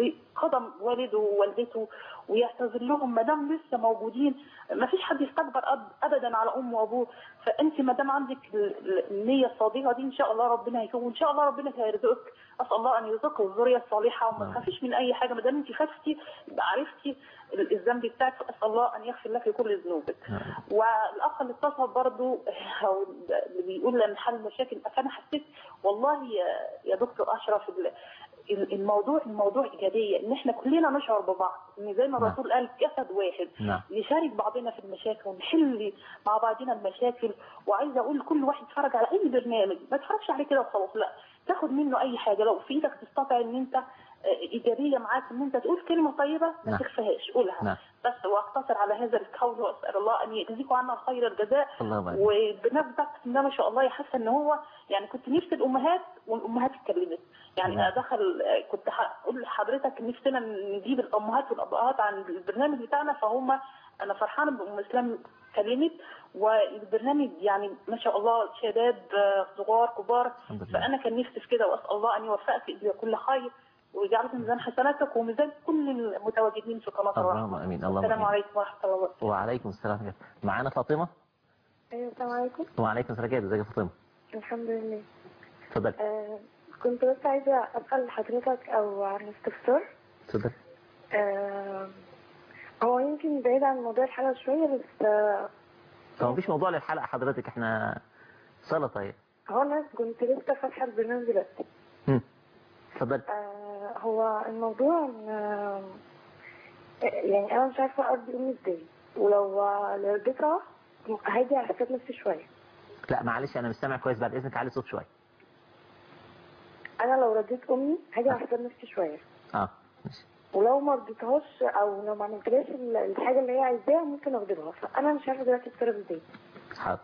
قدم والده ووالدته ويعتذر لهم ما دام لسه موجودين ما فيش حد يستكبر أب- ابدا على امه وابوه فانت ما دام عندك ال- ال- النيه الصادقه دي ان شاء الله ربنا هيكون وان شاء الله ربنا هيرزقك اسال الله ان يرزقك الذريه الصالحه وما تخافيش من اي حاجه ما دام انت خفتي يبقى عرفتي ال- الذنب بتاعك اسال الله ان يغفر لك كل ذنوبك والاخ اللي اتصل برضه او اللي بيقول ان حل المشاكل فانا حسيت والله يا, يا دكتور اشرف ال- ال- الموضوع الموضوع ايجابيه ان احنا كلنا نشعر ببعض ان زي ما الرسول قال جسد واحد نعم. نشارك بعضنا في المشاكل ونحل مع بعضنا المشاكل وعايزه اقول لكل واحد يتفرج على اي برنامج ما تتفرجش عليه كده وخلاص لا تاخد منه اي حاجه لو في ايدك تستطيع ان انت آه، ايجابيه معاك ان انت تقول كلمه طيبه ما نعم. تخفيهاش قولها نعم. بس واقتصر على هذا القول واسال الله ان يجزيكم عنا خير الجزاء الله يبارك. وبالنسبه بسم الله ما شاء الله حاسه ان هو يعني كنت نفسي الامهات والامهات اتكلمت يعني نعم. دخل كنت هقول لحضرتك نفسنا نجيب الامهات والابهات عن البرنامج بتاعنا فهم انا فرحانه بام اسلام كلمت والبرنامج يعني ما شاء الله شباب آه، صغار كبار الحمد لله. فانا كان نفسي في كده واسال الله ان يوفقك بكل خير ويجعل في ميزان حسناتك وميزان كل المتواجدين في قناه اللهم الرحمه امين اللهم السلام امين عليكم ورحمه الله وبركاته وعليكم السلام ورحمة الله. معانا فاطمه ايوه السلام عليكم وعليكم السلام ورحمة الله. ازيك يا فاطمه الحمد لله اتفضلي آه كنت بس عايزة أسأل حضرتك أو عن استفسار اتفضلي آه هو يمكن بعيد عن موضوع الحلقة شوية بس آه هو مفيش موضوع للحلقه حضرتك احنا سلطه اهي هو أنا كنت لسه فاتحة البرنامج دلوقتي هم. اتفضلي آه هو الموضوع إن آه يعني أنا مش عارفة أرضي أمي إزاي ولو آه، لو رضيتها هاجي على حساب نفسي شوية لا معلش انا مش سامع كويس بعد اذنك علي صوت شويه أنا لو رضيت أمي هاجي على حساب نفسي شوية اه ماشي ولو ما رضيتهاش او لو ما عملتلهاش ال- الحاجه اللي هي عايزاها ممكن اغضبها فانا مش عارفه دلوقتي اتصرف ازاي حاضر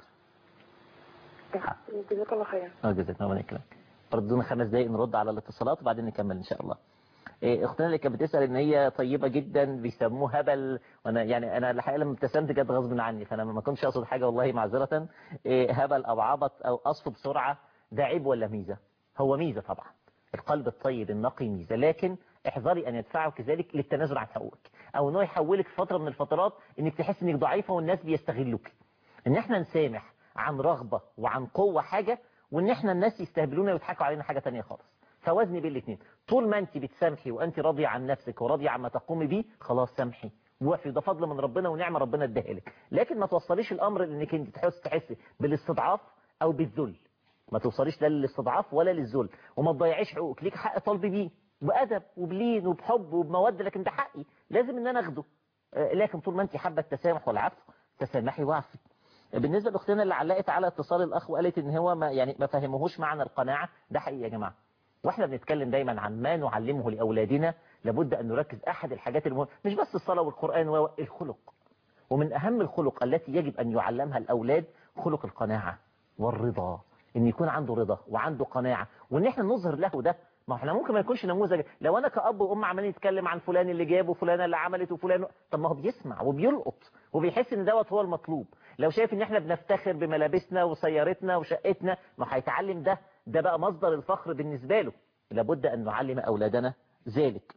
جزاك الله خيرا اه جزاك الله يكرمك ردونا خمس دقايق نرد على الاتصالات وبعدين نكمل ان شاء الله إيه، اختنا اللي كانت بتسال ان هي طيبه جدا بيسموه هبل وانا يعني انا الحقيقه لما ابتسمت كانت غصب عني فانا ما كنتش اقصد حاجه والله معذره إيه، هبل او عبط او اصف بسرعه ده عيب ولا ميزه هو ميزه طبعا القلب الطيب النقي ميزه لكن احذري ان يدفعه كذلك للتنازل عن حقوقك او انه يحولك في فتره من الفترات انك تحس انك ضعيفه والناس بيستغلوك ان احنا نسامح عن رغبه وعن قوه حاجه وان احنا الناس يستهبلونا ويضحكوا علينا حاجه تانية خالص فوازني بين الاثنين طول ما انت بتسامحي وانت راضيه عن نفسك وراضيه عما تقومي بيه خلاص سامحي وفي ده فضل من ربنا ونعمه ربنا اداها لك لكن ما توصليش الامر انك انت تحس تحسي بالاستضعاف او بالذل ما توصليش لا للاستضعاف ولا للذل وما تضيعيش حقوقك ليك حق طلب بيه بادب وبلين وبحب وبموده لكن ده حقي لازم ان انا اخده آه، لكن طول ما انت حابه التسامح والعفو تسامحي واعفي بالنسبه لاختنا اللي علقت على اتصال الاخ وقالت ان هو ما يعني ما فهمهوش معنى القناعه ده حقيقي يا جماعه واحنا بنتكلم دايما عن ما نعلمه لاولادنا لابد ان نركز احد الحاجات المهمه مش بس الصلاه والقران والخلق ومن اهم الخلق التي يجب ان يعلمها الاولاد خلق القناعه والرضا ان يكون عنده رضا وعنده قناعه وان احنا نظهر له ده ما احنا ممكن ما يكونش نموذج لو انا كاب وام عمالين نتكلم عن فلان اللي جاب وفلانه اللي عملت وفلان طب ما هو بيسمع وبيلقط وبيحس ان دوت هو المطلوب لو شايف ان احنا بنفتخر بملابسنا وسيارتنا وشقتنا ما هيتعلم ده ده بقى مصدر الفخر بالنسبه له لابد ان نعلم اولادنا ذلك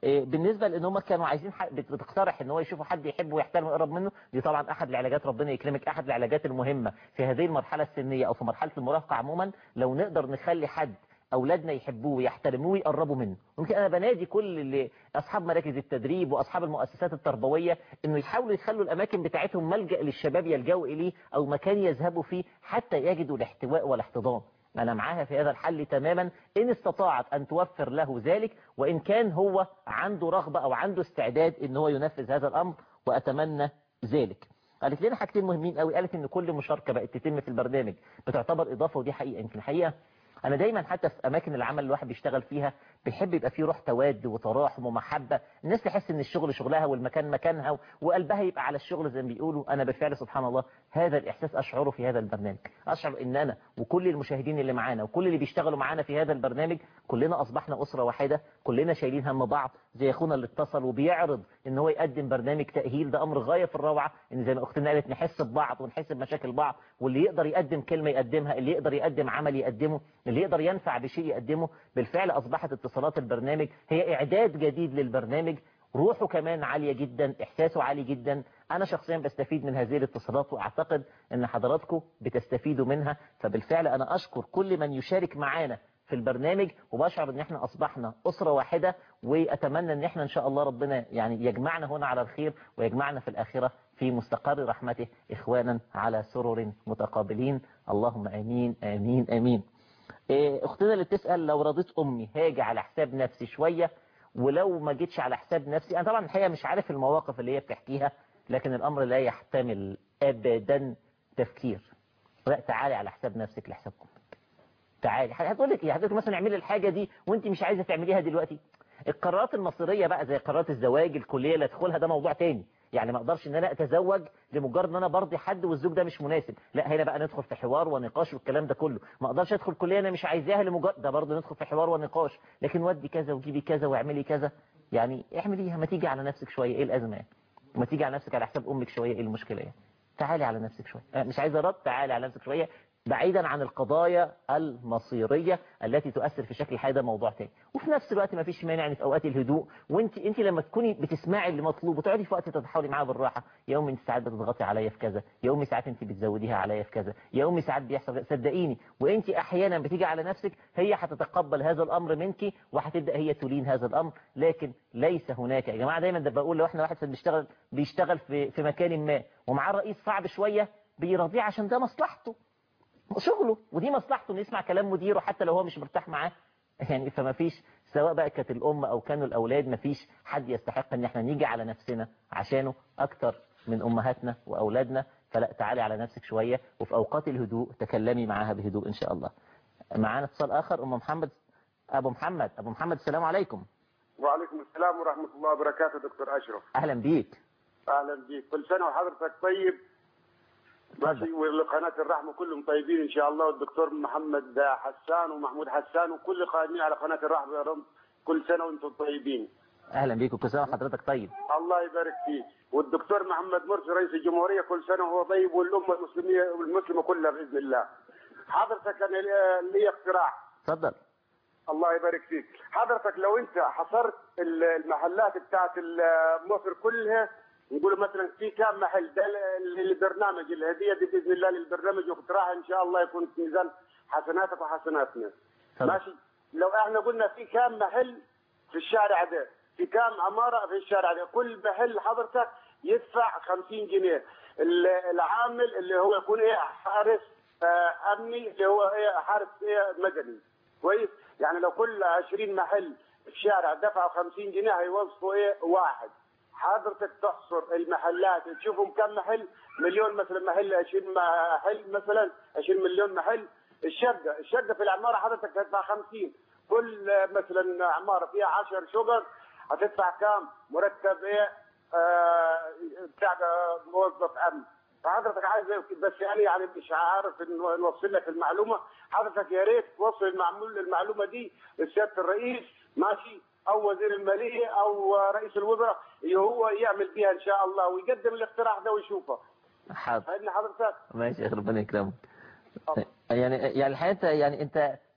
إيه، بالنسبة لان هم كانوا عايزين ح- بت- بتقترح ان هو يشوفوا حد يحبه ويحترمه ويقرب منه دي طبعا احد العلاجات ربنا يكرمك احد العلاجات المهمة في هذه المرحلة السنية او في مرحلة المراهقة عموما لو نقدر نخلي حد اولادنا يحبوه ويحترموه ويقربوا منه ممكن انا بنادي كل اللي اصحاب مراكز التدريب واصحاب المؤسسات التربويه انه يحاولوا يخلوا الاماكن بتاعتهم ملجا للشباب يلجأوا اليه او مكان يذهبوا فيه حتى يجدوا الاحتواء والاحتضان انا معاها في هذا الحل تماما ان استطاعت ان توفر له ذلك وان كان هو عنده رغبه او عنده استعداد ان هو ينفذ هذا الامر واتمنى ذلك قالت لنا حاجتين مهمين قوي قالت ان كل مشاركه بقت تتم في البرنامج بتعتبر اضافه ودي حقيقه يمكن حقيقه انا دايما حتى في اماكن العمل اللي الواحد بيشتغل فيها بيحب يبقى فيه روح تواد وتراحم ومحبه الناس تحس ان الشغل شغلها والمكان مكانها وقلبها يبقى على الشغل زي ما بيقولوا انا بالفعل سبحان الله هذا الاحساس اشعره في هذا البرنامج اشعر ان انا وكل المشاهدين اللي معانا وكل اللي بيشتغلوا معانا في هذا البرنامج كلنا اصبحنا اسره واحده كلنا شايلين هم بعض زي اخونا اللي اتصل وبيعرض ان هو يقدم برنامج تاهيل ده امر غايه في الروعه ان زي ما اختنا قالت نحس ببعض ونحس بمشاكل بعض واللي يقدر يقدم كلمه يقدمها اللي يقدر يقدم عمل يقدمه اللي يقدر ينفع بشيء يقدمه بالفعل اصبحت اتصالات البرنامج هي اعداد جديد للبرنامج روحه كمان عالية جدا احساسه عالي جدا انا شخصيا بستفيد من هذه الاتصالات واعتقد ان حضراتكم بتستفيدوا منها فبالفعل انا اشكر كل من يشارك معانا في البرنامج وبشعر ان احنا اصبحنا اسرة واحدة واتمنى ان احنا ان شاء الله ربنا يعني يجمعنا هنا على الخير ويجمعنا في الاخرة في مستقر رحمته اخوانا على سرر متقابلين اللهم امين امين امين إيه، اختنا اللي بتسأل لو رضيت امي هاجي على حساب نفسي شوية ولو ما جيتش على حساب نفسي انا طبعا الحقيقه مش عارف المواقف اللي هي بتحكيها لكن الامر لا يحتمل ابدا تفكير لا تعالي على حساب نفسك لحساب امك تعالي هتقول لك ايه هتقول لك مثلا اعملي الحاجه دي وانت مش عايزه تعمليها دلوقتي القرارات المصيريه بقى زي قرارات الزواج الكليه اللي ادخلها ده موضوع تاني يعني ما اقدرش ان انا اتزوج لمجرد ان انا برضي حد والزوج ده مش مناسب لا هنا بقى ندخل في حوار ونقاش والكلام ده كله ما اقدرش ادخل كليه انا مش عايزاها لمجرد ده برضه ندخل في حوار ونقاش لكن ودي كذا وجيبي كذا واعملي كذا يعني اعمليها ما تيجي على نفسك شويه ايه الازمه يعني ما تيجي على نفسك على حساب امك شويه ايه المشكله يعني تعالي على نفسك شويه أه، مش عايزه رد تعالي على نفسك شويه بعيدا عن القضايا المصيريه التي تؤثر في شكل الحياه ده موضوع تاني وفي نفس الوقت ما فيش مانع ان في اوقات الهدوء وانت انت لما تكوني بتسمعي اللي مطلوب وتقعدي في وقت تتحاوري معاه بالراحه يا امي انت ساعات بتضغطي عليا في كذا يا امي ساعات انت بتزوديها عليا في كذا يا امي ساعات بيحصل كذا. صدقيني وانت احيانا بتيجي على نفسك هي هتتقبل هذا الامر منك وهتبدا هي تلين هذا الامر لكن ليس هناك يا جماعه دايما ده بقول لو احنا واحد بيشتغل بيشتغل في في مكان ما ومعاه رئيس صعب شويه بيرضيه عشان ده مصلحته شغله ودي مصلحته انه يسمع كلام مديره حتى لو هو مش مرتاح معاه يعني فما فيش سواء بقى كانت الام او كانوا الاولاد ما فيش حد يستحق ان احنا نيجي على نفسنا عشانه اكتر من امهاتنا واولادنا فلا تعالي على نفسك شويه وفي اوقات الهدوء تكلمي معاها بهدوء ان شاء الله معانا اتصال اخر ام محمد ابو محمد ابو محمد السلام عليكم وعليكم السلام ورحمة الله وبركاته دكتور أشرف اهلا بيك أهلا بيك كل سنة وحضرتك طيب ماشي ولقناة الرحمة كلهم طيبين إن شاء الله والدكتور محمد حسان ومحمود حسان وكل قائمين على قناة الرحمة يا رب كل سنة وأنتم طيبين اهلا بيك وكل سنه وحضرتك طيب الله يبارك فيك والدكتور محمد مرسي رئيس الجمهورية كل سنة وهو طيب والأمة المسلمية والمسلمة كلها بإذن الله حضرتك أنا لي- لي اقتراح اتفضل الله يبارك فيك حضرتك لو انت حصرت ال- المحلات بتاعت ال- مصر كلها نقول مثلا في كام محل ده ال- البرنامج الهديه دي باذن الله للبرنامج واقتراح ان شاء الله يكون في ميزان حسناتك وحسناتنا ماشي لو احنا قلنا في كام محل في الشارع ده في كام عماره في الشارع ده كل محل حضرتك يدفع 50 جنيه ال- العامل اللي هو يكون ايه حارس آه، امني اللي هو ايه حارس ايه مدني كويس يعني لو كل 20 محل في الشارع دفعوا 50 جنيه هيوظفوا ايه واحد حضرتك تحصر المحلات تشوفهم كم محل مليون مثلا محل 20 محل مثلا 20 مليون محل الشقه الشقه في العماره حضرتك تدفع 50 كل آه، مثلا عماره فيها 10 شقق هتدفع كام مرتب ايه آه، بتاع ده موظف امن فحضرتك عايز بس يعني يعني مش عارف إن نوصل لك المعلومه حضرتك يا ريت توصل المعمول المعلومه دي لسياده الرئيس ماشي او وزير الماليه او رئيس الوزراء هو يعمل بيها ان شاء الله ويقدم الاقتراح ده ويشوفه حاضر فإن حضرتك ماشي يا أخي، ربنا يكرمك يعني يعني الحقيقه أنت- يعني انت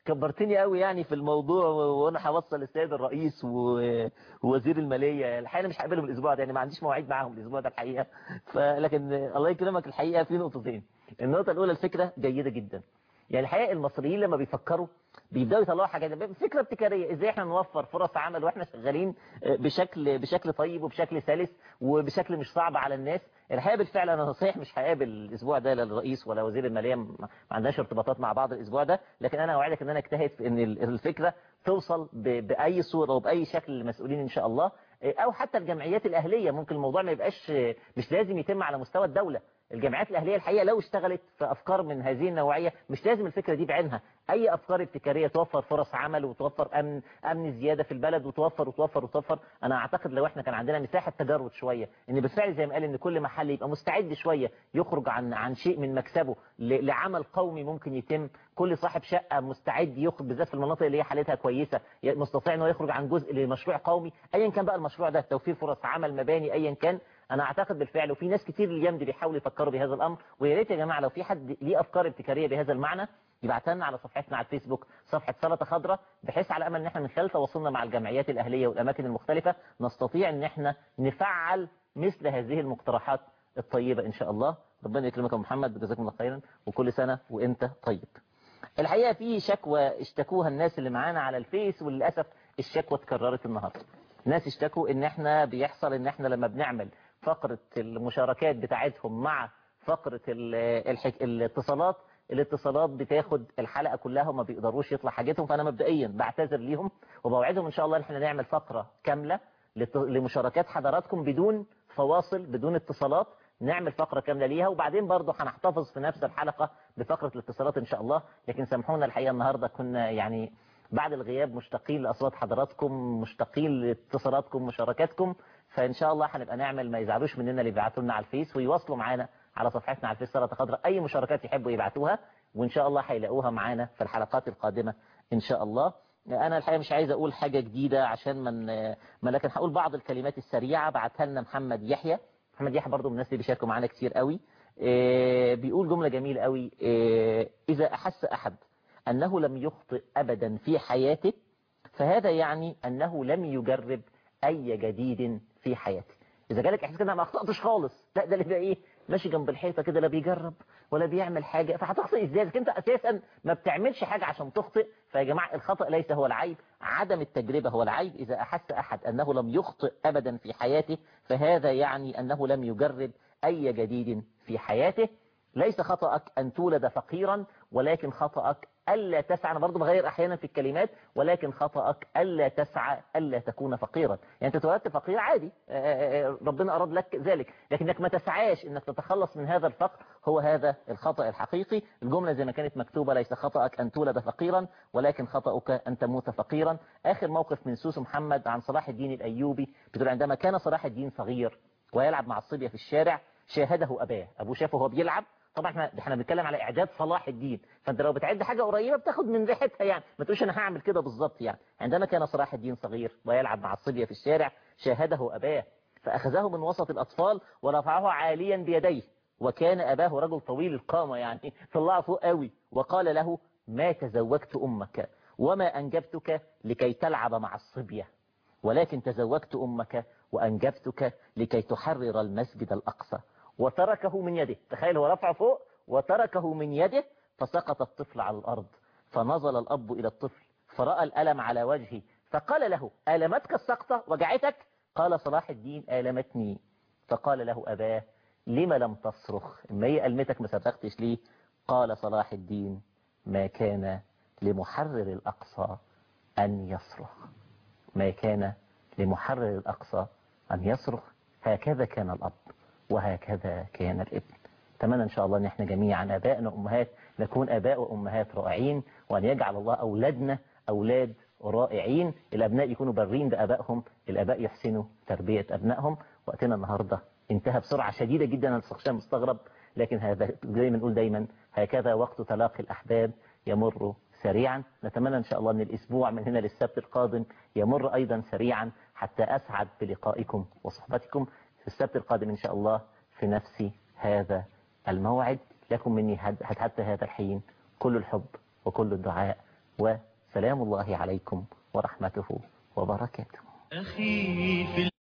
كبرتني قوي يعني في الموضوع و- وانا هوصل السيد الرئيس و- ووزير الماليه الحقيقه أنا مش هقابلهم الاسبوع ده يعني ما عنديش مواعيد معاهم الاسبوع ده الحقيقه فلكن الله يكرمك الحقيقه في نقطتين النقطه الاولى الفكره جيده جدا يعني الحقيقه المصريين لما بيفكروا بيبداوا يطلعوا حاجات فكره ابتكاريه ازاي احنا نوفر فرص عمل واحنا شغالين بشكل بشكل طيب وبشكل سلس وبشكل مش صعب على الناس الحقيقه بالفعل انا صحيح مش هقابل الاسبوع ده لا الرئيس ولا وزير الماليه ما ما عندناش ارتباطات مع بعض الاسبوع ده لكن انا اوعدك ان انا اجتهد في ان ال- الفكره توصل ب- باي صوره وباي شكل للمسؤولين ان شاء الله او حتى الجمعيات الاهليه ممكن الموضوع ما يبقاش مش لازم يتم على مستوى الدوله الجامعات الاهليه الحقيقه لو اشتغلت في افكار من هذه النوعيه مش لازم الفكره دي بعينها اي افكار ابتكاريه توفر فرص عمل وتوفر امن امن زياده في البلد وتوفر وتوفر وتوفر انا اعتقد لو احنا كان عندنا مساحه تجرد شويه ان بالفعل زي ما قال ان كل محل يبقى مستعد شويه يخرج عن عن شيء من مكسبه ل- لعمل قومي ممكن يتم كل صاحب شقه مستعد يخرج بالذات في المناطق اللي هي حالتها كويسه ي- مستطيع انه يخرج عن جزء لمشروع قومي ايا كان بقى المشروع ده توفير فرص عمل مباني ايا كان انا اعتقد بالفعل وفي ناس كتير الايام دي بيحاولوا يفكروا بهذا الامر ويا ريت يا جماعه لو في حد ليه افكار ابتكاريه بهذا المعنى يبعتها لنا على صفحتنا على الفيسبوك صفحه سلطه خضراء بحيث على امل ان احنا من خلال تواصلنا مع الجمعيات الاهليه والاماكن المختلفه نستطيع ان احنا نفعل مثل هذه المقترحات الطيبه ان شاء الله ربنا يكرمك يا محمد جزاكم الله خيرا وكل سنه وانت طيب الحقيقه في شكوى اشتكوها الناس اللي معانا على الفيس وللاسف الشكوى اتكررت النهارده ناس اشتكوا ان احنا بيحصل ان احنا لما بنعمل فقرة المشاركات بتاعتهم مع فقرة ال- الحك... الاتصالات الاتصالات بتاخد الحلقة كلها وما بيقدروش يطلع حاجتهم فانا مبدئيا بعتذر ليهم وبوعدهم ان شاء الله ان احنا نعمل فقرة كاملة لت- لمشاركات حضراتكم بدون فواصل بدون اتصالات نعمل فقرة كاملة ليها وبعدين برضه هنحتفظ في نفس الحلقة بفقرة الاتصالات ان شاء الله لكن سامحونا الحقيقة النهاردة كنا يعني بعد الغياب مشتاقين لأصوات حضراتكم مشتاقين لاتصالاتكم مشاركاتكم فإن شاء الله هنبقى نعمل ما يزعلوش مننا اللي يبعتوا لنا على الفيس ويواصلوا معانا على صفحتنا على الفيس سلطة خضراء أي مشاركات يحبوا يبعتوها وإن شاء الله هيلاقوها معانا في الحلقات القادمة إن شاء الله أنا الحقيقة مش عايز أقول حاجة جديدة عشان من ما لكن هقول بعض الكلمات السريعة بعتها لنا محمد يحيى محمد يحيى برضو من الناس اللي بيشاركوا معانا كتير قوي إيه، بيقول جملة جميلة قوي إيه، إذا أحس أحد أنه لم يخطئ أبدا في حياته فهذا يعني أنه لم يجرب أي جديد في حياته إذا جالك إحساس كده ما أخطأتش خالص لا ده اللي بقى إيه ماشي جنب الحيطة كده لا بيجرب ولا بيعمل حاجة فهتخطئ إزاي إذا كنت أساسا ما بتعملش حاجة عشان تخطئ فيا جماعة الخطأ ليس هو العيب عدم التجربة هو العيب إذا أحس أحد أنه لم يخطئ أبدا في حياته فهذا يعني أنه لم يجرب أي جديد في حياته ليس خطأك أن تولد فقيرا ولكن خطأك ألا تسعى أنا برضو بغير أحيانا في الكلمات ولكن خطأك ألا تسعى ألا تكون فقيرا يعني أنت اتولدت فقير عادي آه، آه، ربنا أراد لك ذلك لكنك ما تسعاش أنك تتخلص من هذا الفقر هو هذا الخطأ الحقيقي الجملة زي ما كانت مكتوبة ليس خطأك أن تولد فقيرا ولكن خطأك أن تموت فقيرا آخر موقف من سوسو محمد عن صلاح الدين الأيوبي بتقول عندما كان صلاح الدين صغير ويلعب مع الصبية في الشارع شاهده أباه أبوه شافه وهو بيلعب طبعا احنا احنا بنتكلم على اعداد صلاح الدين فانت لو بتعد حاجه قريبه بتاخد من ريحتها يعني ما تقولش انا هعمل كده بالظبط يعني عندما كان صلاح الدين صغير ويلعب مع الصبيه في الشارع شاهده اباه فاخذه من وسط الاطفال ورفعه عاليا بيديه وكان اباه رجل طويل القامه يعني طلعه فوق قوي وقال له ما تزوجت امك وما انجبتك لكي تلعب مع الصبيه ولكن تزوجت امك وانجبتك لكي تحرر المسجد الاقصى وتركه من يده تخيل هو رفع فوق وتركه من يده فسقط الطفل على الأرض فنظل الأب إلى الطفل فرأى الألم على وجهه فقال له ألمتك السقطة وجعتك قال صلاح الدين آلمتني فقال له أباه لم لم تصرخ ما هي ألمتك ما صرختش ليه قال صلاح الدين ما كان لمحرر الأقصى أن يصرخ ما كان لمحرر الأقصى أن يصرخ هكذا كان الأب وهكذا كان الابن أتمنى إن شاء الله أن احنا جميعا أبائنا وأمهات نكون أباء وأمهات رائعين وأن يجعل الله أولادنا أولاد رائعين الأبناء يكونوا برين بأبائهم الأباء يحسنوا تربية أبنائهم وقتنا النهاردة انتهى بسرعة شديدة جدا أنا شخصيا مستغرب لكن هذا زي ما نقول دايما هكذا وقت تلاقي الأحباب يمر سريعا نتمنى إن شاء الله أن الأسبوع من هنا للسبت القادم يمر أيضا سريعا حتى أسعد بلقائكم وصحبتكم في السبت القادم إن شاء الله في نفس هذا الموعد لكم مني حتى هذا الحين كل الحب وكل الدعاء وسلام الله عليكم ورحمته وبركاته أخي في